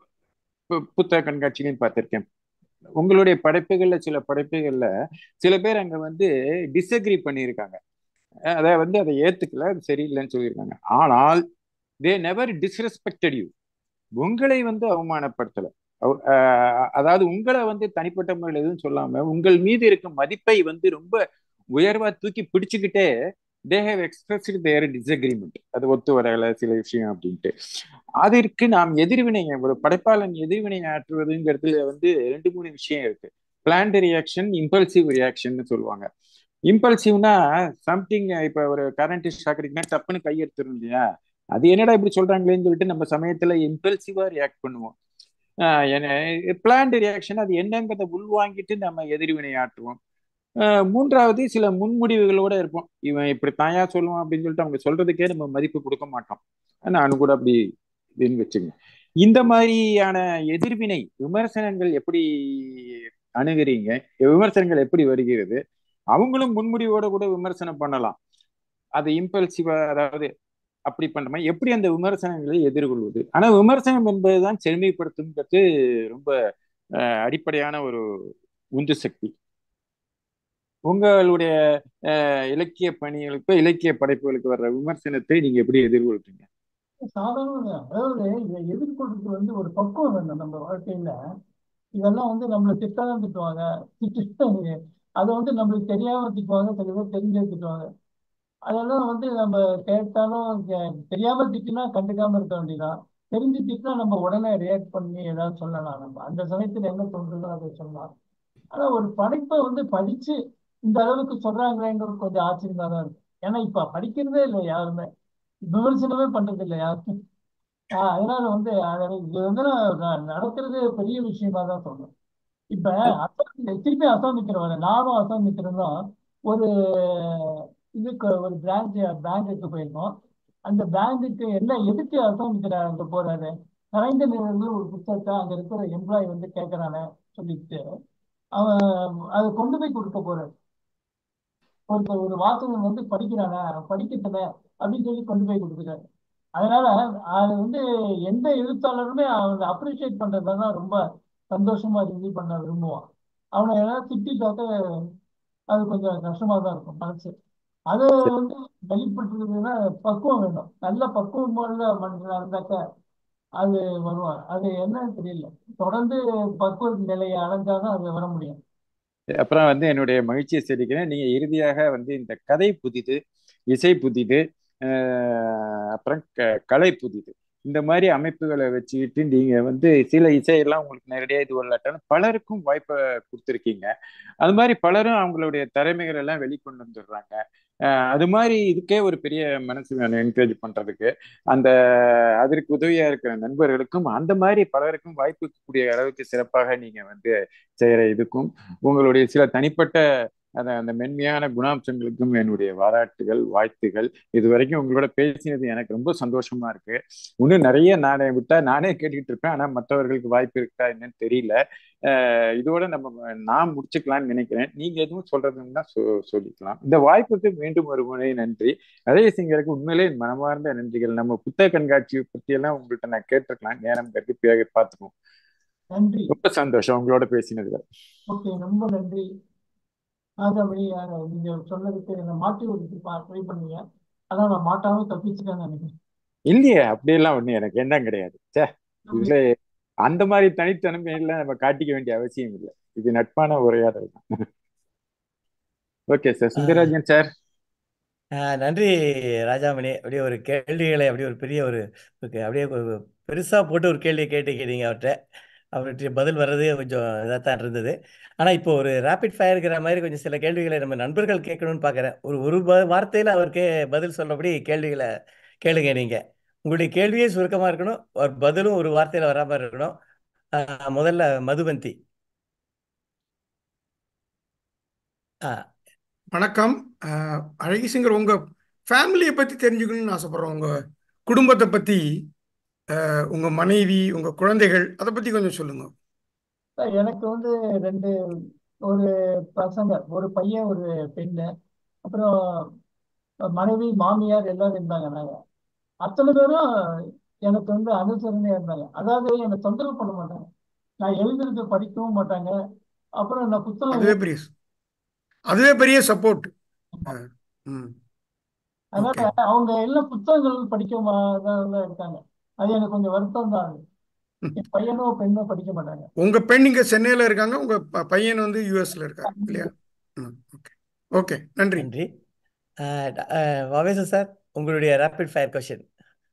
பு- புத்தக கண்காட்சிகளையும் பார்த்திருக்கேன் உங்களுடைய படைப்புகள்ல சில படைப்புகள்ல சில பேர் அங்க வந்து டிஸ்அக்ரி பண்ணியிருக்காங்க அஹ் அதை வந்து அதை ஏத்துக்கல அது சரியில்லைன்னு சொல்லியிருக்காங்க ஆனால் தே நெவர் டிஸ்ரெஸ்பெக்டட் யூ உங்களை வந்து அவமானப்படுத்தல அவ- அஹ் அதாவது உங்களை வந்து தனிப்பட்ட முறையில் எதுவும் சொல்லாம உங்கள் மீது இருக்கும் மதிப்பை வந்து ரொம்ப உயர்வா தூக்கி பிடிச்சுக்கிட்டே they have expressed their disagreement அது ஒத்து வரல சில விஷயம் அப்படின்ட்டு அதற்கு நாம் எதிர்வினை ஒரு படைப்பாளன் எதிர்வினை ஆற்றுவதுங்கிறதுல வந்து ரெண்டு மூணு விஷயம் இருக்கு பிளான்ட் ரியாக்ஷன் இம்பல்சிவ் ரியாக்ஷன் சொல்லுவாங்க இம்பல்சிவ்னா சம்திங் இப்ப ஒரு கரண்ட் ஷாக் அடிக்குன்னா டப்புன்னு கை எடுத்துரும் இல்லையா அது என்னடா இப்படி சொல்றாங்களேன்னு சொல்லிட்டு நம்ம சமயத்துல இம்பல்சிவா ரியாக்ட் பண்ணுவோம் பிளான்ட் ரியாக்ஷன் அது என்னங்கிறத உள்வாங்கிட்டு நம்ம எதிர்வினை ஆற்றுவோம் ஆஹ் மூன்றாவது சில முன்முடிவுகளோட இருப்போம் இவன் இப்படி தாயா சொல்லுவான் அப்படின்னு சொல்லிட்டு அவங்க சொல்றதுக்கே நம்ம மதிப்பு கொடுக்க மாட்டோம் நானும் கூட அப்படி இதுன்னு வச்சுங்க இந்த மாதிரியான எதிர்வினை விமர்சனங்கள் எப்படி அணுகுறீங்க விமர்சனங்கள் எப்படி வருகிறது அவங்களும் முன்முடிவோட கூட விமர்சனம் பண்ணலாம் அது இம்பல்சிவா அதாவது அப்படி பண்ற மாதிரி எப்படி அந்த விமர்சனங்களை எதிர்கொள்வது ஆனா விமர்சனம் என்பதுதான் செழுமைப்படுத்துங்கிறது ரொம்ப அஹ், அடிப்படையான ஒரு உந்து சக்தி உங்களுடைய அஹ், இலக்கிய பணிகளுக்கு இலக்கிய படைப்புகளுக்கு வர்ற விமர்சனத்தை நீங்க எப்படி எதிர்கொள்றீங்க சாதாரண அதாவது இதை எதிர்கொள்றதுக்கு வந்து ஒரு பக்குவம் வேணும் நம்ம வாழ்க்கையில இதெல்லாம் வந்து நம்மளை திட்டதான் திட்டுவாங்க திட்டு அதை வந்து நம்மளுக்கு தெரியாம திட்டுவாங்க சில பேர் தெரிஞ்சே திட்டுவாங்க அதெல்லாம் வந்து நம்ம கேட்டாலும் கே- தெரியாம திட்டினா கண்டுக்காம இருக்க வேண்டியதான் தெரிஞ்சு திட்டினா நம்ம உடனே ரியாக்ட் பண்ணி ஏதாவது சொல்லலாம் நம்ம அந்த சமயத்துல என்ன தோன்றுதோ அதை சொல்லலாம் ஆனா ஒரு படைப்பை வந்து படிச்சு இந்த அளவுக்கு சொல்றாங்களேங்கிறது கொஞ்சம் ஆச்சரியமா தான் இருக்கு ஏன்னா இப்ப படிக்கிறதே இல்லை யாருமே விமர்சனமே பண்றது இல்லை யாருமே ஆஹ் அதனால வந்து அது- இது வந்து நான் நான் நடக்கிறது பெரிய விஷயமா தான் சொல்றேன் இப்ப அசாம் திருப்பி அசாமிக்கிறவங்க நானும் அசாமிக்கிறதும் ஒரு இதுக்கு ஒரு பிரான்ச் பேங்குக்கு போயிருந்தோம் அந்த பேங்குக்கு என்ன எதுக்கு அசாமிக்கிறார் அங்க போறாரு கலைந்த நிலையில் ஒரு புத்தகத்தை அங்க இருக்கிற எம்ப்ளாயி வந்து கேட்கறானே சொல்லிட்டு அவன் அதை கொண்டு போய் கொடுக்க போறாரு ஒருத்தர் ஒரு வாசகன் வந்து படிக்கிறானே அவன் படிக்கட்டுல அப்படின்னு சொல்லி கொண்டு போய் கொடுக்குறாரு அதனால அது வந்து எந்த எழுத்தாளருமே அவங்க அப்ரிஷியேட் பண்றதுதான் ரொம்ப சந்தோஷமா ரிவ்யூ பண்ண விரும்புவான் அவனை ஏதாவது திட்டிட்டாக்க அது கொஞ்சம் கஷ்டமா தான் இருக்கும் மனசு அதை வந்து வெளிப்படுத்துறதுன்னா பக்குவம் வேணும் நல்ல பக்குவம் போல மனுஷனா இருந்தாக்க அது வருவான் அது என்னன்னு தெரியல தொடர்ந்து பக்குவ நிலையை அடைஞ்சாதான் அது வர முடியும் அப்புறம் வந்து என்னுடைய மகிழ்ச்சியை தெரிவிக்கிறேன் நீங்க இறுதியாக வந்து இந்த கதை புதிது இசை புதிது அஹ் அப்புறம் க கலை புதிது இந்த மாதிரி அமைப்புகளை வச்சுக்கிட்டு நீங்க வந்து சில இசையெல்லாம் உங்களுக்கு நேரடியாக இது வரலாட்டாலும் பலருக்கும் வாய்ப்பை கொடுத்துருக்கீங்க அது மாதிரி பலரும் அவங்களுடைய திறமைகள் எல்லாம் வெளிக்கொண்டு வந்துடுறாங்க அஹ் அது மாதிரி இதுக்கே ஒரு பெரிய மனசு வேணும் என்கரேஜ் பண்றதுக்கு அந்த அதற்கு உதவியா இருக்கிற நண்பர்களுக்கும் அந்த மாதிரி பலருக்கும் வாய்ப்பு கூடிய அளவுக்கு சிறப்பாக நீங்க வந்து செய்யற இதுக்கும் உங்களுடைய சில தனிப்பட்ட அந்த அந்த மென்மையான குணாம்சங்களுக்கும் என்னுடைய பாராட்டுகள் வாழ்த்துகள் இது வரைக்கும் உங்களோட பேசினது எனக்கு ரொம்ப சந்தோஷமா இருக்கு இன்னும் நிறைய நானே விட்டா நானே கேட்டுக்கிட்டு இருப்பேன் ஆனா மற்றவர்களுக்கு வாய்ப்பு இருக்கா என்னன்னு தெரியல அஹ் இதோட நம்ம நான் முடிச்சுக்கலாம்னு நினைக்கிறேன் நீங்க எதுவும் சொல்றதுன்னா சொ- சொல்லிக்கலாம் இந்த வாய்ப்புக்கு மீண்டும் ஒரு முறை நன்றி அழகிய சிங்கருக்கு உண்மையிலே என் மனமார்ந்த நன்றிகள் நம்ம புத்தக கண்காட்சியை பத்தி எல்லாம் உங்கள்கிட்ட நான் கேட்டிருக்கலாம் நேரம் கட்டி பிறகு பார்த்துக்குவோம் நன்றி ரொம்ப சந்தோஷம் உங்களோட பேசினதுல ஓகே ரொம்ப நன்றி ராஜாமணி நீங்க சொன்னதுக்கு என்னை மாற்றி விட்டு ட்ரை பண்ணீங்க அதான் நான் மாட்டாம தப்பிச்சுட்டேன்னு நினைக்கிறேன் இல்லையே அப்படியெல்லாம் ஒண்ணு எனக்கு எண்ணம் கிடையாது ச்சே இதுல அந்த மாதிரி தனித்தன்மை எல்லாம் நம்ம காட்டிக்க வேண்டிய அவசியம் இல்லை இது நட்பான உரையாடல் தான் ஓகே சார் சுந்தரராஜன் சார் ஆஹ் நன்றி ராஜாமணி அப்படியே ஒரு கேள்விகளை அப்படியே ஒரு பெரிய ஒரு ஒரு அப்படியே ஒரு பெருசா போட்டு ஒரு கேள்வியை கேட்டுக்கிறீங்க அவர்கிட்ட அவர்கிட்ட பதில் வர்றது கொஞ்சம் இதாக தான் இருந்தது ஆனால் இப்போ ஒரு ரேபிட் ஃபயருங்கிற மாதிரி கொஞ்சம் சில கேள்விகளை நம்ம நண்பர்கள் கேட்கணும்னு பார்க்குறேன் ஒரு ஒரு ப- வார்த்தையில் அவருக்கு பதில் சொல்லபடி கேள்விகளை கேளுங்க நீங்க உங்களுடைய கேள்வியே சுருக்கமாக இருக்கணும் ஒரு பதிலும் ஒரு வார்த்தையில் வரா மாதிரி இருக்கணும் ஆஹ் முதல்ல மதுவந்தி ஆ வணக்கம் அஹ், அழகி சிங்கர் உங்க ஃபேமிலியை பத்தி தெரிஞ்சுக்கணும்னு ஆசைப்படுறோம் உங்க குடும்பத்தை பத்தி அஹ், உங்க மனைவி உங்க குழந்தைகள் அதை பத்தி கொஞ்சம் சொல்லுங்க சார், எனக்கு வந்து ரெண்டு ஒரு பசங்க ஒரு பையன் ஒரு பெண்ணு அப்புறம் மனைவி மாமியார் எல்லாரும் இருந்தாங்க நாங்க அத்தனை பேரும் எனக்கு வந்து அனுசரணையா இருந்தாங்க அதாவது என்னை தொந்தரவு பண்ண மாட்டாங்க நான் எழுதுறது படிக்கவும் மாட்டாங்க அப்புறம் நான் புத்தகம் அதுவே பெரிய அதுவே பெரிய சப்போர்ட் ம் அதனால ஓகே அவங்க எல்லாம் புத்தகங்கள் படிக்க தான் இருக்காங்க அது எனக்கு கொஞ்சம் வருத்தம் தான் என் பையனோ பெண்ணோ படிக்க மாட்டாங்க உங்க பெண் இங்க சென்னையில இருக்காங்க உங்க ப- பையன் வந்து யூஎஸ்ல இருக்காரு இல்லையா ம் ஓகே ஓகே நன்றி நன்றி வாவேசு சார் உங்களுடைய ரேபிட் ஃபயர் கொஸ்டின்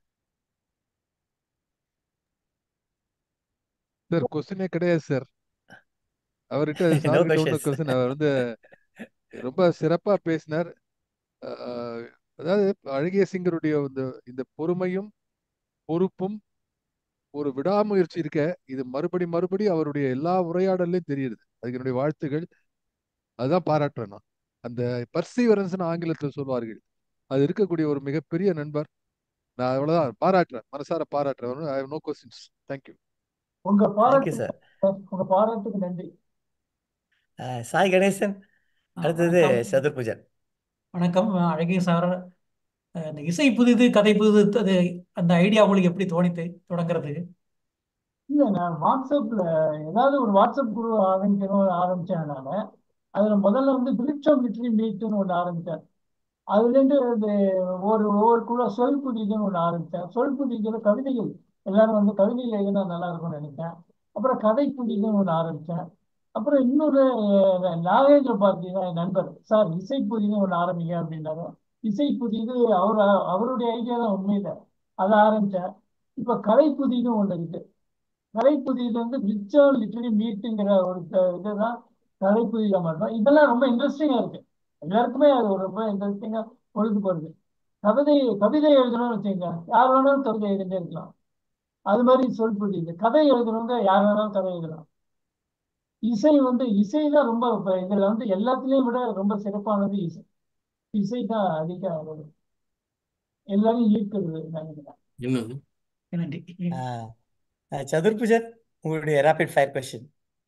சார் கொஸ்டினே கிடையாது சார் அவர்கிட்ட நோ சார்கிட்ட உள்ள கொஸ்டின்ஸ் கொஸ்டின் அவர் வந்து ரொம்ப சிறப்பா பேசினார் அஹ், அதாவது அழகிய சிங்கருடைய இந்த இந்த பொறுமையும் பொறுப்பும் ஒரு விடாமுயற்சி இருக்க இது மறுபடி மறுபடி அவருடைய எல்லா உரையாடல்லையும் தெரியுது அதுக்கு என்னுடைய வாழ்த்துகள் அதுதான் பாராட்டுறேன் நான் அந்த பர்சீவரன்ஸ் ஆங்கிலத்தில் சொல்வார்கள் அது இருக்கக்கூடிய ஒரு மிகப்பெரிய நண்பர் நான் அவ்வளவுதான் பாராட்டுறேன் மனசார பாராட்டுறேன் ஐ நோ கொஸ்டின்ஸ் தேங்க்யூ உங்க தேங்க்யூ பாராட்டு சார் உங்க பாராட்டுக்கு நன்றி சாய் கணேசன் ஆ, அடுத்தது வணக்கம் சதுர்புஜன் வணக்கம் அழகிய சார் அஹ் இந்த இசை புதிது கதை புதிது அது அந்த ஐடியா உங்களுக்கு எப்படி தோணித்து தொடங்குறதுக்கு இல்ல நான் வாட்ஸ்அப்ல ஏதாவது ஒரு வாட்ஸ்அப் குழு ஆரம்பிக்கணும் ஆரம்பிச்சேன் நான் அதுல முதல்ல வந்து பிரிட்ஜ் லிட்ரி மீட்னு ஒன்று ஆரம்பிச்சேன் அதுல இருந்து இந்த ஒரு ஒவ்வொரு குழு சொல் புதிதுன்னு ஒன்று ஆரம்பிச்சேன் சொல் புதிதுல கவிதைகள் எல்லாரும் வந்து கவிதைகள் எழுதினா நல்லா இருக்கும்னு நினைச்சேன் அப்புறம் கதை புதிதுன்னு ஒன்று ஆரம்பிச்சேன் அப்புறம் இன்னொரு அஹ், நாகேந்திர பாரதி தான் என் நண்பர் சார் இசை புதிதுன்னு ஒன்று ஆரம்பிங்க அப்படின்னாரு இசை புதிது அவர் அவருடைய ஐடியா தான் உண்மையில அதை ஆரம்பிச்சேன் இப்ப கலை புதிதுன்னு ஒன்று இருக்கு கலைப்புதியில வந்து ரிச்சர் லிட்டரி மீட்டுங்கிற ஒரு க- இதுதான் கலைப்புதியில மட்டும் இதெல்லாம் ரொம்ப இன்ட்ரெஸ்டிங்கா இருக்கு எல்லாருக்குமே அது ஒரு ரொம்ப இன்ட்ரெஸ்டிங்கா பொழுது போறது கவிதை கவிதை எழுதணும்னு வச்சுங்க யார் வேணாலும் கவிதை எழுதிட்டே இருக்கலாம் அது மாதிரி சொல் புதிது கதை எழுதணுங்க யார் வேணாலும் கதை எழுதலாம் இசை வந்து இசை தான் ரொம்ப இப்ப இதுல வந்து எல்லாத்துலயும் விட ரொம்ப சிறப்பானது இசை இசை தான் அதிக ஒரு எல்லாரையும் ஈர்க்கிறது நினைக்கிறேன் இன்னும் நன்றி சதுர்புஜன் உங்களுடைய ரேபிட் ஃபயர் கொஸ்டின்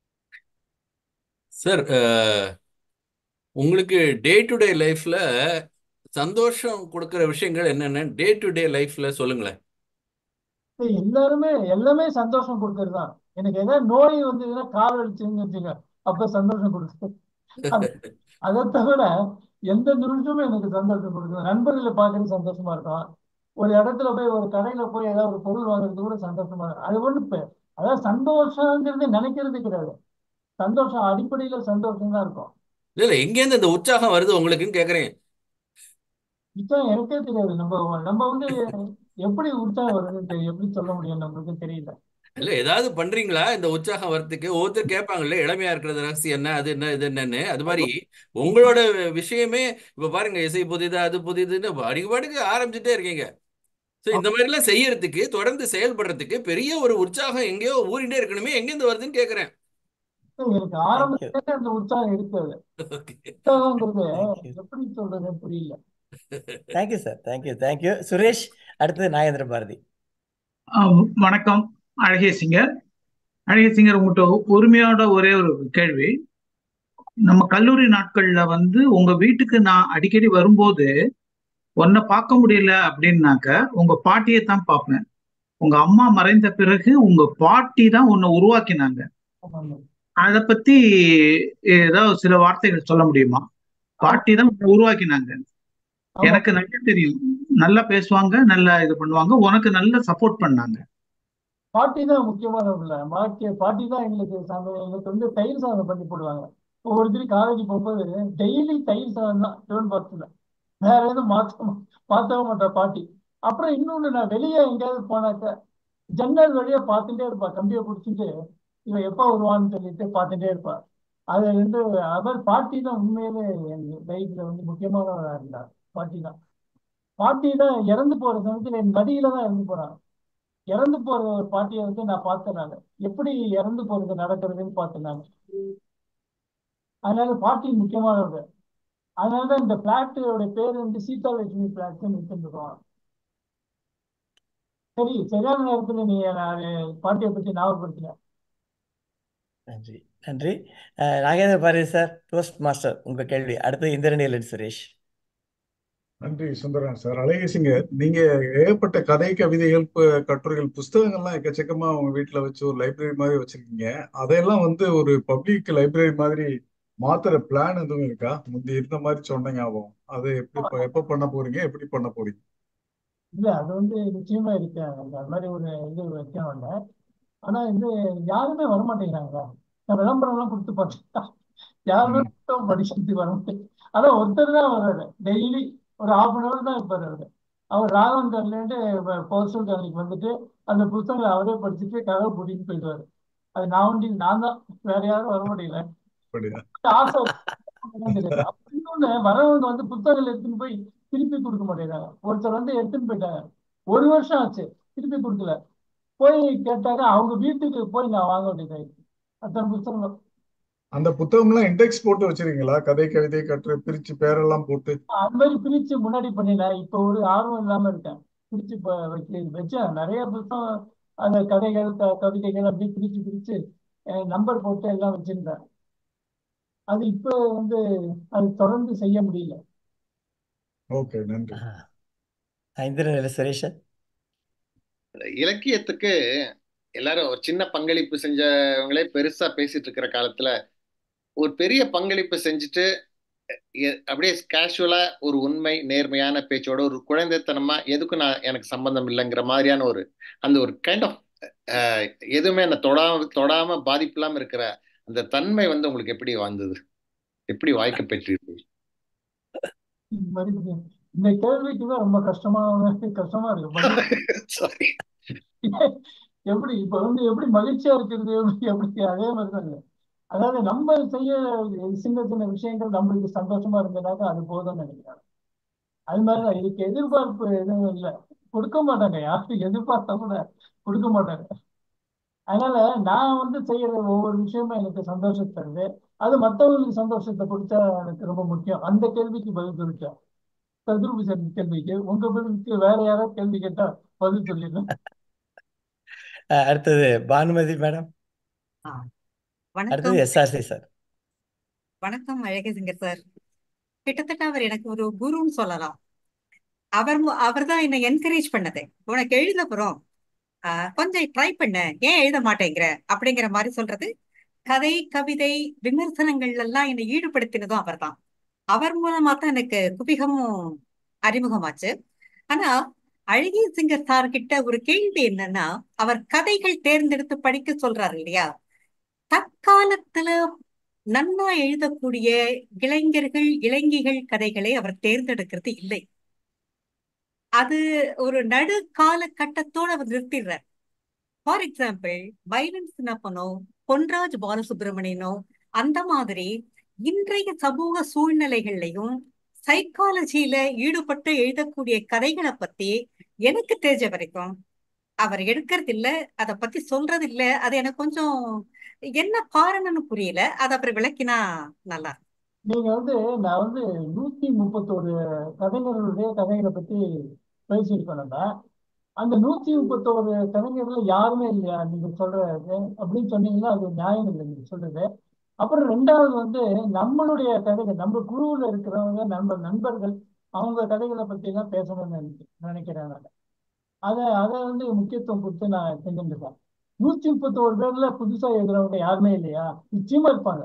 சார் அஹ், உங்களுக்கு டே டு டே லைஃப்ல சந்தோஷம் கொடுக்கிற விஷயங்கள் என்னென்ன டே டு டே லைஃப்ல சொல்லுங்களேன் இப்ப எல்லாருமே எல்லாமே சந்தோஷம் கொடுக்கறது தான் எனக்கு ஏதாவது நோய் வந்ததுன்னா கால் வலிச்சுன்னு வச்சுங்க அப்ப சந்தோஷம் கொடுக்குது அது அதை தவிர எந்த நிமிஷமும் எனக்கு சந்தோஷம் கொடுக்குது நண்பர்களை பார்க்கறது சந்தோஷமா இருக்கும் ஒரு இடத்துல போய் ஒரு கடையில போய் ஏதாவது ஒரு பொருள் வாங்குறது கூட சந்தோஷமா இருக்கும் அது ஒண்ணு இப்ப அதாவது சந்தோஷங்கிறது நினைக்கிறது கிடையாது சந்தோஷம் அடிப்படையில சந்தோஷம் தான் இருக்கும் இல்ல இல்ல எங்கேருந்து இந்த உற்சாகம் வருது உங்களுக்குன்னு கேக்குறேன் இப்போ எனக்கே தெரியாது நம்ம நம்ம வந்து எப்படி உற்சாகம் வருதுன்னு தெரியும் எப்படி சொல்ல முடியும் நம்மளுக்கு தெரியல இல்ல ஏதாவது பண்றீங்களா இந்த உற்சாகம் வரத்துக்கு ஒவ்வொருத்தர் கேட்பாங்கல்ல இளமையா இருக்கிறது ரகசியம் என்ன அது என்ன இது என்னன்னு அது மாதிரி உங்களோட விஷயமே இப்ப பாருங்க இசை புதிது அது புதிதுன்னு பாட்டுக்கு பாட்டுக்கு ஆரம்பிச்சுட்டே இருக்கீங்க ஸோ இந்த மாதிரி எல்லாம் செய்யறதுக்கு தொடர்ந்து செயல்படுறதுக்கு பெரிய ஒரு உற்சாகம் எங்கேயோ ஊறிண்டே இருக்கணுமே எங்கேருந்து வருதுன்னு கேக்குறேன் எனக்கு தேங்க்யூ ஆரம்பத்துல அந்த உற்சாகம் இருக்காது ஓகே உற்சாகங்கிறது தேங்க்யூ எப்படி சொல்றது புரியல thank you sir thank you thank you Suresh அடுத்தது நாகேந்திர பாரதி ஆம், வணக்கம் அழகிய சிங்கர் அழகிய சிங்கர் உங்கள்கிட்ட உரிமையோட ஒரே ஒரு கேள்வி நம்ம கல்லூரி நாட்கள்ல வந்து உங்க வீட்டுக்கு நான் அடிக்கடி வரும்போது உன்னை பார்க்க முடியல அப்படின்னாக்க உங்க பாட்டியை தான் பார்ப்பேன் உங்க அம்மா மறைந்த பிறகு உங்க பாட்டி தான் உன்னை உருவாக்கினாங்க ஆமாங்க. அத பத்தி ஏதாவது சில வார்த்தைகள் சொல்ல முடியுமா பாட்டி தான் உன்னை உருவாக்கினாங்க ஆமா எனக்கு நல்லா தெரியும் நல்லா பேசுவாங்க நல்லா இது பண்ணுவாங்க உனக்கு நல்ல சப்போர்ட் பண்ணாங்க பாட்டி தான் முக்கியமானவங்கள பாட்டி பாட்டி தான் எங்களுக்கு சாமி எங்களுக்கு வந்து தயிர் சாதம் பண்ணி போடுவாங்க ஒவ்வொருத்தரும் காலேஜ் போகும்போது டெய்லி தயிர் சாதம் தான் டிஃபன் பாக்ஸ்ல வேற எதுவும் மாற்ற மாற்றவே மாட்டா பாட்டி அப்புறம் இன்னொன்னு நான் வெளியே எங்கேயாவது போனாக்க ஜன்னல் வழியா பார்த்துட்டே இருப்பா கம்பியை பிடிச்சிட்டு இவன் எப்போ வருவான்னு சொல்லிட்டு பார்த்துட்டே இருப்பா அது வந்து அவர் பாட்டி தான் உண்மையிலே எங்க லைஃப்ல வந்து முக்கியமானவரா இருந்தார் பாட்டி தான் பாட்டி தான் இறந்து போற சமயத்துல என் மடியில தான் இறந்து போறாங்க இறந்து போற ஒரு பாட்டியை வந்து நான் பார்த்தேன் நான் எப்படி இறந்து போறது நடக்கிறதுன்னு பார்த்தேன் நான் அதனால பாட்டி முக்கியமானவங்க அதனாலதான் இந்த பிளாட்டோட பேர் வந்து சீதாலட்சுமி பிளாட்னு வச்சிருக்கோம் சரி சரியான நேரத்துல நீ நான் பாட்டியை பத்தி ஞாபகப்படுத்தின நன்றி நன்றி அஹ், Nagendra Bharathi sir toast master உங்க கேள்வி அடுத்து இந்திரநீலன் சுரேஷ் நன்றி சுந்தரன் சார் அழகிய சிங்கர் நீங்க ஏகப்பட்ட கதை கவிதைகள் பு- கட்டுரைகள் புஸ்தகங்கள்லாம் எக்கச்சக்கமா உங்க வீட்டுல வச்சு ஒரு லைப்ரரி மாதிரி வச்சிருக்கீங்க அதையெல்லாம் வந்து ஒரு பப்ளிக் லைப்ரரி மாதிரி மாத்துற பிளான் எதுவும் இருக்கா முந்தி இருந்த மாதிரி சொன்ன ஞாபகம் அது எப்படி ப- எப்ப பண்ண போறீங்க எப்படி பண்ண போறீங்க இல்ல அது வந்து நிச்சயமா இருக்கு அந்த மாதிரி ஒரு இது வைக்கணும்ல ஆனா இது யாருமே வரமாட்டேங்கிறாங்க நான் விளம்பரம் எல்லாம் கொடுத்து பார்த்தேன் யாருமே ம். புத்தகம் படிக்கிறதுக்கு வர மாட்டேங்க அதான் ஒருத்தர் தான் வர்றாரு டெய்லி ஒரு ஹாஃப் அன் அவர் தான் இருப்பாரு அவரு அவர் ராகவன்கர்லேருந்து போஸ்டல் காலனிக்கு வந்துட்டு அந்த புத்தகங்களை அவரே படிச்சுட்டு கதவை பூட்டிட்டு போயிடுவாரு அது நான் ஒண்டி நான் தான் வேற யாரும் வர முடியல அப்படியா ஆசை என்னன்னு தெரியாது. அப்புறம் இன்னொன்னு வரவங்க வந்து புத்தகங்கள் எடுத்துன்னு போய் திருப்பி கொடுக்க மாட்டேங்கிறாங்க ஒருத்தர் வந்து எடுத்துன்னு போயிட்டாங்க ஒரு வருஷம் ஆச்சு திருப்பி கொடுக்கல போய் கேட்டாங்க அவங்க வீட்டுக்கு போய் நான் வாங்க வேண்டியதாயிடுச்சு அத்தனை புத்தகங்கள் அந்த புத்தகம்லாம் இண்டெக்ஸ் போட்டு வச்சிருக்கீங்களா கதை கவிதை கட்டுரை பிரிச்சு பேரெல்லாம் போட்டு அது மாதிரி பிரிச்சு முன்னாடி பண்ணினேன் இப்போ ஒரு ஆர்வம் இல்லாம இருக்கேன் பிரிச்சு இப்ப வைக்க வச்சேன் நிறைய புத்தகம் அந்த கதைகள் க- கவிதைகள் அப்படி பிரிச்சு பிரிச்சு நம்பர் போட்டு எல்லாம் வச்சிருந்தேன் அது இப்போ வந்து அது தொடர்ந்து செய்ய முடியல ஓகே நன்றி அஹ், இந்திரநீல சுரேஷ் இலக்கியத்துக்கு எல்லாரும் ஒரு சின்ன பங்களிப்பு செஞ்சவங்களே பெருசா பேசிட்டு இருக்கிற காலத்துல ஒரு பெரிய பங்களிப்பு செஞ்சுட்டு எ- அப்படியே கேஷுவலா ஒரு உண்மை நேர்மையான பேச்சோட ஒரு குழந்தைத்தனமா எதுக்கும் நான் எனக்கு சம்பந்தம் இல்லைங்கிற மாதிரியான ஒரு அந்த ஒரு கைண்ட் ஆஃப் எதுவுமே என்ன தொடாம தொடாம பாதிப்பு இல்லாம இருக்கிற அந்த தன்மை வந்து உங்களுக்கு எப்படி வந்தது எப்படி வாய்க்க பெற்றீர்கள் இந்த மாதிரி இது- இந்த கேள்விக்கு தான் ரொம்ப கஷ்டமா கஷ்டமா இருக்கு பதில் சாரி எப்படி இப்ப வந்து எப்படி மகிழ்ச்சியா இருக்கிறது எப்படி எப்படி அதே மாதிரி தான் இருக்கு. அதாவது நம்ம செய்ய சின்ன சின்ன விஷயங்கள் நம்மளுக்கு சந்தோஷமா இருந்ததுனாக்கா அது போதும்னு நினைக்கிறேன் அது மாதிரிதான் இதுக்கு எதிர்பார்ப்பு எதுவும் இல்லை கொடுக்க மாட்டாங்க யாரும் எதிர்பார்த்தா கூட கொடுக்க மாட்டாங்க அதனால நான் வந்து செய்யற ஒவ்வொரு விஷயமும் எனக்கு சந்தோஷத்தை தருது அது மற்றவங்களுக்கு சந்தோஷத்தை கொடுத்தா எனக்கு ரொம்ப முக்கியம் அந்த கேள்விக்கு பதில் சொல்லிட்டேன் சதுர்பூசன் கேள்விக்கு உங்க பதிலுக்கு வேற யாராவது கேள்வி கேட்டா பதில் சொல்லிடுறேன் அஹ், அடுத்தது பானுமதி மேடம் ஆ, அடுத்தது வணக்கம் எஸ்ஆர்சி சார் வணக்கம் அழகேசிங்கர் சார் கிட்டத்தட்ட அவர் எனக்கு ஒரு குருன்னு சொல்லலாம் அவர் அவர் தான் என்னை என்கரேஜ் பண்ணது உனக்கு எழுத போறோம் ஆ, கொஞ்சம் ட்ரை பண்ண ஏன் எழுத மாட்டேங்கிற அப்படிங்கிற மாதிரி சொல்றது கதை கவிதை விமர்சனங்கள் எல்லாம் என்னை ஈடுபடுத்தினதும் அவர்தான் அவர் மூலமா தான் எனக்கு குபிகமும் அறிமுகமாச்சு ஆனா அழகிய சிங்கர் சார் கிட்ட ஒரு கேள்வி என்னன்னா அவர் கதைகள் தேர்ந்தெடுத்து படிக்க சொல்றாரு இல்லையா தற்காலத்துல நன்னா எழுதக்கூடிய இளைஞர்கள் இளைஞிகள் கதைகளை அவர் தேர்ந்தெடுக்கிறது இல்லை அது ஒரு நடு காலகட்டத்தோட அவர் நிறுத்திடுறார் ஃபார் எக்ஸாம்பிள் வைரன் சின்னப்பனோ பொன்ராஜ் பாலசுப்ரமணியனோ அந்த மாதிரி இன்றைய சமூக சூழ்நிலைகள்லையும் சைக்காலஜியில ஈடுபட்டு எழுதக்கூடிய கதைகளை பத்தி எனக்கு தெரிஞ்ச வரைக்கும் அவர் எடுக்கிறது இல்ல அதை பத்தி சொல்றது இல்ல அது எனக்கு கொஞ்சம் என்ன காரணம்னு புரியல அது அப்புறம் விளக்கினா நல்லா இருக்கும் நீங்க வந்து நான் வந்து நூத்தி முப்பத்தோரு கதைஞர்களுடைய கதைகளை பத்தி பேசியிருக்கணும்னா அந்த நூத்தி முப்பத்தோரு கலைஞர்கள் யாருமே இல்லையா நீங்க சொல்றது அப்படின்னு சொன்னீங்கன்னா அது நியாயம் இல்லை நீங்க சொல்றது அப்புறம் ரெண்டாவது வந்து நம்மளுடைய கதைகள் நம்ம குழுவில் இருக்கிறவங்க நம்ம நண்பர்கள் அவங்க கதைகளை பத்தி தான் பேசணும்னு நினைக்க நினைக்கிறேன் நான் அதை அதை வந்து முக்கியத்துவம் கொடுத்து நான் செஞ்சுருக்கேன் நூத்தி முப்பத்தோரு பேர்ல புதுசா எழுதுறவங்க யாருமே இல்லையா நிச்சயமா இருப்பாங்க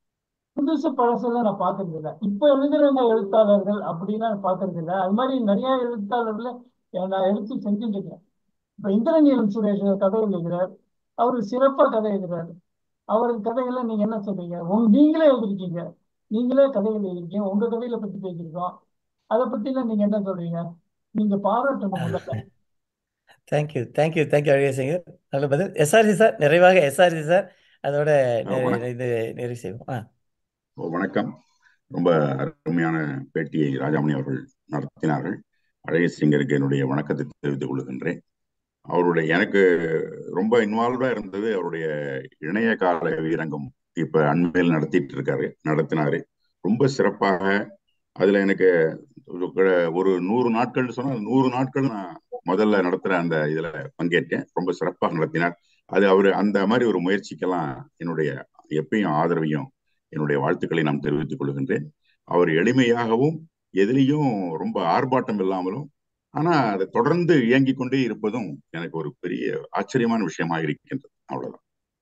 புதுசு பழசெல்லாம் நான் பார்க்கறது இல்லை இப்போ எழுதுறவங்க எழுத்தாளர்கள் அப்படின்னா நான் பார்க்கறது இல்லை அது மாதிரி நிறைய எழுத்தாளர்களை நான் எடுத்து செஞ்சுட்டு இருக்கேன் இப்ப இந்திரநீலம் சுரேஷ் கதை எழுதுகிறார் அவர் சிறப்பா கதை எழுதுறாரு அவருக்கு கதைகளை நீங்க என்ன சொல்றீங்க உங்க நீங்களே எழுதிருக்கீங்க நீங்களே கதைகள் எழுதிருக்கீங்க உங்க கதைகளை பத்தி பேசியிருக்கோம் அதை பத்தி எல்லாம் நீங்க என்ன சொல்றீங்க நீங்க பாராட்டணும் முதல்ல தேங்க்யூ தேங்க்யூ தேங்க்யூ அழகேசங்க நல்ல பதில் எஸ்ஆர்சி சார் நிறைவாக எஸ்ஆர்சி சார் அதோட ஆ, நெ- வணக்கம் இது நிறைவு செய்வோம் ஆ ஓ, வணக்கம் ரொம்ப அருமையான பேட்டியை ராஜாமணி அவர்கள் நடத்தினார்கள் அழகிய சிங்கருக்கு என்னுடைய வணக்கத்தை தெரிவித்துக் கொள்கின்றேன் அவருடைய எனக்கு ரொம்ப இன்வால்வா இருந்தது அவருடைய இணைய கால வீரங்கம் இப்ப அண்மையில் நடத்திட்டு இருக்காரு நடத்தினாரு ரொம்ப சிறப்பாக அதுல எனக்கு ஒரு க- ஒரு நூறு நாட்கள் சொன்னா நூறு நாட்கள் நான் முதல்ல நடத்துற அந்த இதுல பங்கேற்றேன் ரொம்ப சிறப்பாக நடத்தினார் அது அவரு அந்த மாதிரி ஒரு முயற்சிக்கெல்லாம் என்னுடைய எப்பயும் ஆதரவையும் என்னுடைய வாழ்த்துக்களை நான் தெரிவித்துக் கொள்கின்றேன் அவர் எளிமையாகவும் எதிலையும் ரொம்ப ஆர்ப்பாட்டம் இல்லாமலும் ஆனா அதை தொடர்ந்து இயங்கிக் கொண்டே இருப்பதும் எனக்கு ஒரு பெரிய ஆச்சரியமான விஷயமா இருக்கின்றது அவ்வளவுதான்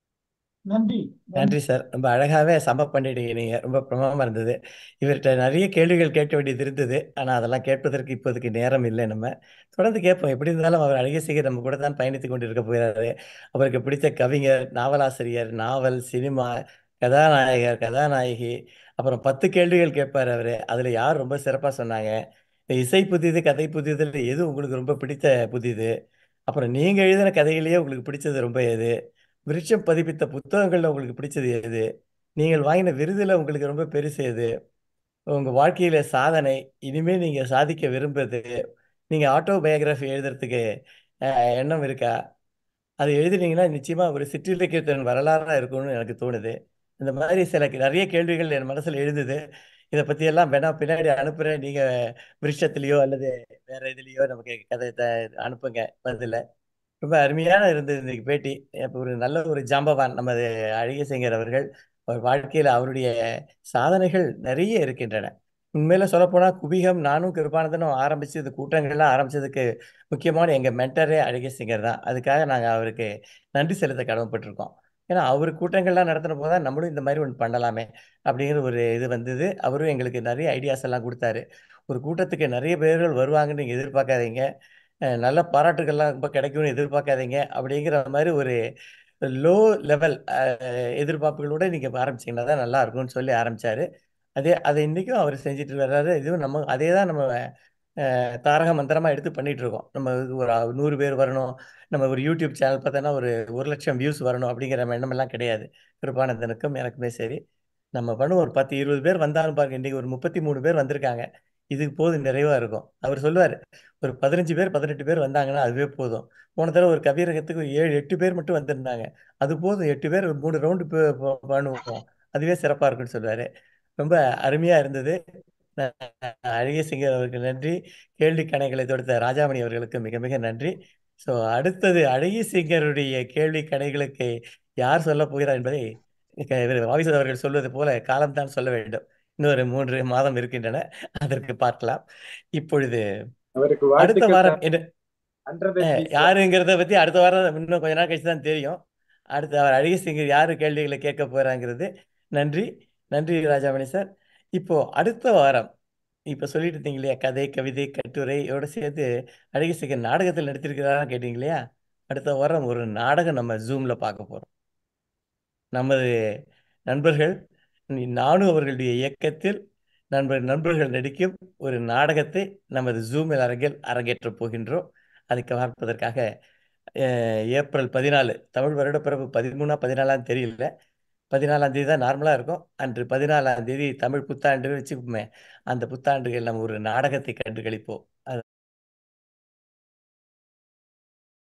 நன்றி நன்றி சார் ரொம்ப அழகாகவே சம்பப் பண்ணிட்டீங்க நீங்கள் ரொம்ப பிரமாதமாக இருந்தது இவர்கிட்ட நிறைய கேள்விகள் கேட்க வேண்டியது இருந்தது ஆனால் அதெல்லாம் கேட்பதற்கு இப்போதைக்கு நேரம் இல்லை நம்ம தொடர்ந்து கேட்போம் எப்படி இருந்தாலும் அவர் அழகிய சிங்கர் நம்ம கூட தான் பயணித்து கொண்டு இருக்க போகிறாரு அவருக்கு பிடித்த கவிஞர் நாவலாசிரியர் நாவல் சினிமா கதாநாயகர் கதாநாயகி அப்புறம் பத்து கேள்விகள் கேட்பார் அவர் அதில் யார் ரொம்ப சிறப்பாக சொன்னாங்க இந்த இசை புதிது கதை புதிதில் எது உங்களுக்கு ரொம்ப பிடித்த புதிது அப்புறம் நீங்கள் எழுதின கதைகளையே உங்களுக்கு பிடிச்சது ரொம்ப எது விருட்சம் பதிப்பித்த புத்தகங்கள்ல உங்களுக்கு பிடிச்சது எது நீங்கள் வாங்கின விருதுல உங்களுக்கு ரொம்ப பெருசு எது உங்க வாழ்க்கையில சாதனை இனிமே நீங்க சாதிக்க விரும்புறது நீங்க ஆட்டோபயோகிராஃபி எழுதுறதுக்கு அஹ், எண்ணம் இருக்கா அது எழுதுனீங்கன்னா நிச்சயமா ஒரு சிற்றிலக்கியத்தின் வரலாறா இருக்கும்னு எனக்கு தோணுது இந்த மாதிரி சில நிறைய கேள்விகள் என் மனசுல எழுதுது இதை பத்தி எல்லாம் வேணா பின்னாடி அனுப்புறேன் நீங்க விருட்சத்திலேயோ அல்லது வேற இதுலயோ நமக்கு கதை த- அனுப்புங்க பதில ரொம்ப அருமையான இருந்தது இன்னைக்கு பேட்டி இப்போ ஒரு நல்ல ஒரு ஜாம்பவான் நமது அழகிய சிங்கர் அவர்கள் அவர் வாழ்க்கையில் அவருடைய சாதனைகள் நிறைய இருக்கின்றன உண்மையில சொல்லப்போனால் குபிகம் நானும் கிருபானந்தனும் ஆரம்பிச்சு இந்த கூட்டங்கள்லாம் ஆரம்பிச்சதுக்கு முக்கியமான எங்கள் மென்டரே அழகிய சிங்கர் தான் அதுக்காக நாங்கள் அவருக்கு நன்றி செலுத்த கடமைப்பட்டிருக்கோம் ஏன்னா அவர் கூட்டங்கள்லாம் நடத்தின போது தான் நம்மளும் இந்த மாதிரி ஒன்று பண்ணலாமே அப்படிங்கிற ஒரு இது வந்தது அவரும் எங்களுக்கு நிறைய ஐடியாஸ் எல்லாம் கொடுத்தாரு ஒரு கூட்டத்துக்கு நிறைய பேர்கள் வருவாங்கன்னு நீங்கள் எதிர்பார்க்காதீங்க அஹ் நல்ல பாராட்டுகள்லாம் ரொம்ப கிடைக்கும்னு எதிர்பார்க்காதீங்க அப்படிங்கிற மாதிரி ஒரு லோ லெவல் எதிர்பார்ப்புகளோட நீங்கள் ஆரம்பிச்சீங்கன்னா தான் நல்லா இருக்கும்னு சொல்லி ஆரம்பிச்சாரு அதே அதை இன்றைக்கும் அவர் செஞ்சுட்டு வர்றாரு இதுவும் நம்ம அதே தான் நம்ம அஹ், தாரக மந்திரமாக எடுத்து பண்ணிட்டு இருக்கோம் நம்ம இது ஒரு நூறு பேர் வரணும் நம்ம ஒரு யூடியூப் சேனல் பார்த்தோன்னா ஒரு ஒரு லட்சம் வியூஸ் வரணும் அப்படிங்கிற எண்ணமெல்லாம் கிடையாது கிருபானந்தனுக்கும் எனக்குமே சரி நம்ம பண்ணுவோம் ஒரு பத்து இருபது பேர் வந்தாலும் பாருங்க இன்றைக்கி ஒரு முப்பத்தி மூணு பேர் வந்திருக்காங்க இதுக்கு போதும் நிறைவாக இருக்கும் அவர் சொல்லுவார் ஒரு பதினஞ்சு பேர் பதினெட்டு பேர் வந்தாங்கன்னா அதுவே போதும் போன தடவை ஒரு கவியரகத்துக்கு ஒரு ஏழு எட்டு பேர் மட்டும் வந்திருந்தாங்க அது போதும் எட்டு பேர் ஒரு மூணு ரவுண்டு பண்ணுவோம் அதுவே சிறப்பாக இருக்குன்னு சொல்லுவார் ரொம்ப அருமையாக இருந்தது ந- அழகிய சிங்கர் அவருக்கு நன்றி கேள்வி கணைகளை தொடுத்த ராஜாமணி அவர்களுக்கு மிக மிக நன்றி ஸோ அடுத்தது அழகிய சிங்கருடைய கேள்வி கணைகளுக்கு யார் சொல்ல போகிறார் என்பதை க- இவர் வாவிசர் அவர்கள் சொல்வது போல காலம்தான் சொல்ல வேண்டும் இன்னொரு மூன்று மாதம் இருக்கின்றன அதற்கு பார்க்கலாம் இப்பொழுது அவருக்கு அடுத்த வாழ்த்துக்கள் வாரம் சார் என்ன ஹண்ட்ரட் அஹ், எம்பி சார் யாருங்கிறத பத்தி அடுத்த வாரம் இன்னும் கொஞ்ச நாள் கழிச்சு தான் தெரியும் அடுத்த அவர் அழகிய சிங்கர் யாரு கேள்விகளை கேட்க போறாங்கிறது நன்றி நன்றி ராஜாமணி சார் இப்போ அடுத்த வாரம் இப்ப சொல்லிட்டு இருந்தீங்க இல்லையா கதை கவிதை கட்டுரையோட சேர்த்து அழகிய சிங்கர் நாடகத்தில் நடித்திருக்கிறாரா கேட்டீங்க இல்லையா அடுத்த வாரம் ஒரு நாடகம் நம்ம ஜூம்ல பார்க்க போறோம் நமது நண்பர்கள் நி- நானு அவர்களுடைய இயக்கத்தில் நண்பர் நண்பர்கள் நடிக்கும் ஒரு நாடகத்தை நமது ஜூமில் அரங்கில் அரங்கேற்றப் போகின்றோம் அதுக்கு பார்ப்பதற்காக அஹ், ஏப்ரல் பதினாலு தமிழ் வருடப்பிறப்பு பதிமூணா பதினாலாம் தெரியல பதினாலாம் தேதி தான் நார்மலாக இருக்கும் அன்று பதினாலாம் தேதி தமிழ் புத்தாண்டு வச்சுக்குமே அந்த புத்தாண்டுகள் நம்ம ஒரு நாடகத்தை கண்டு கழிப்போம்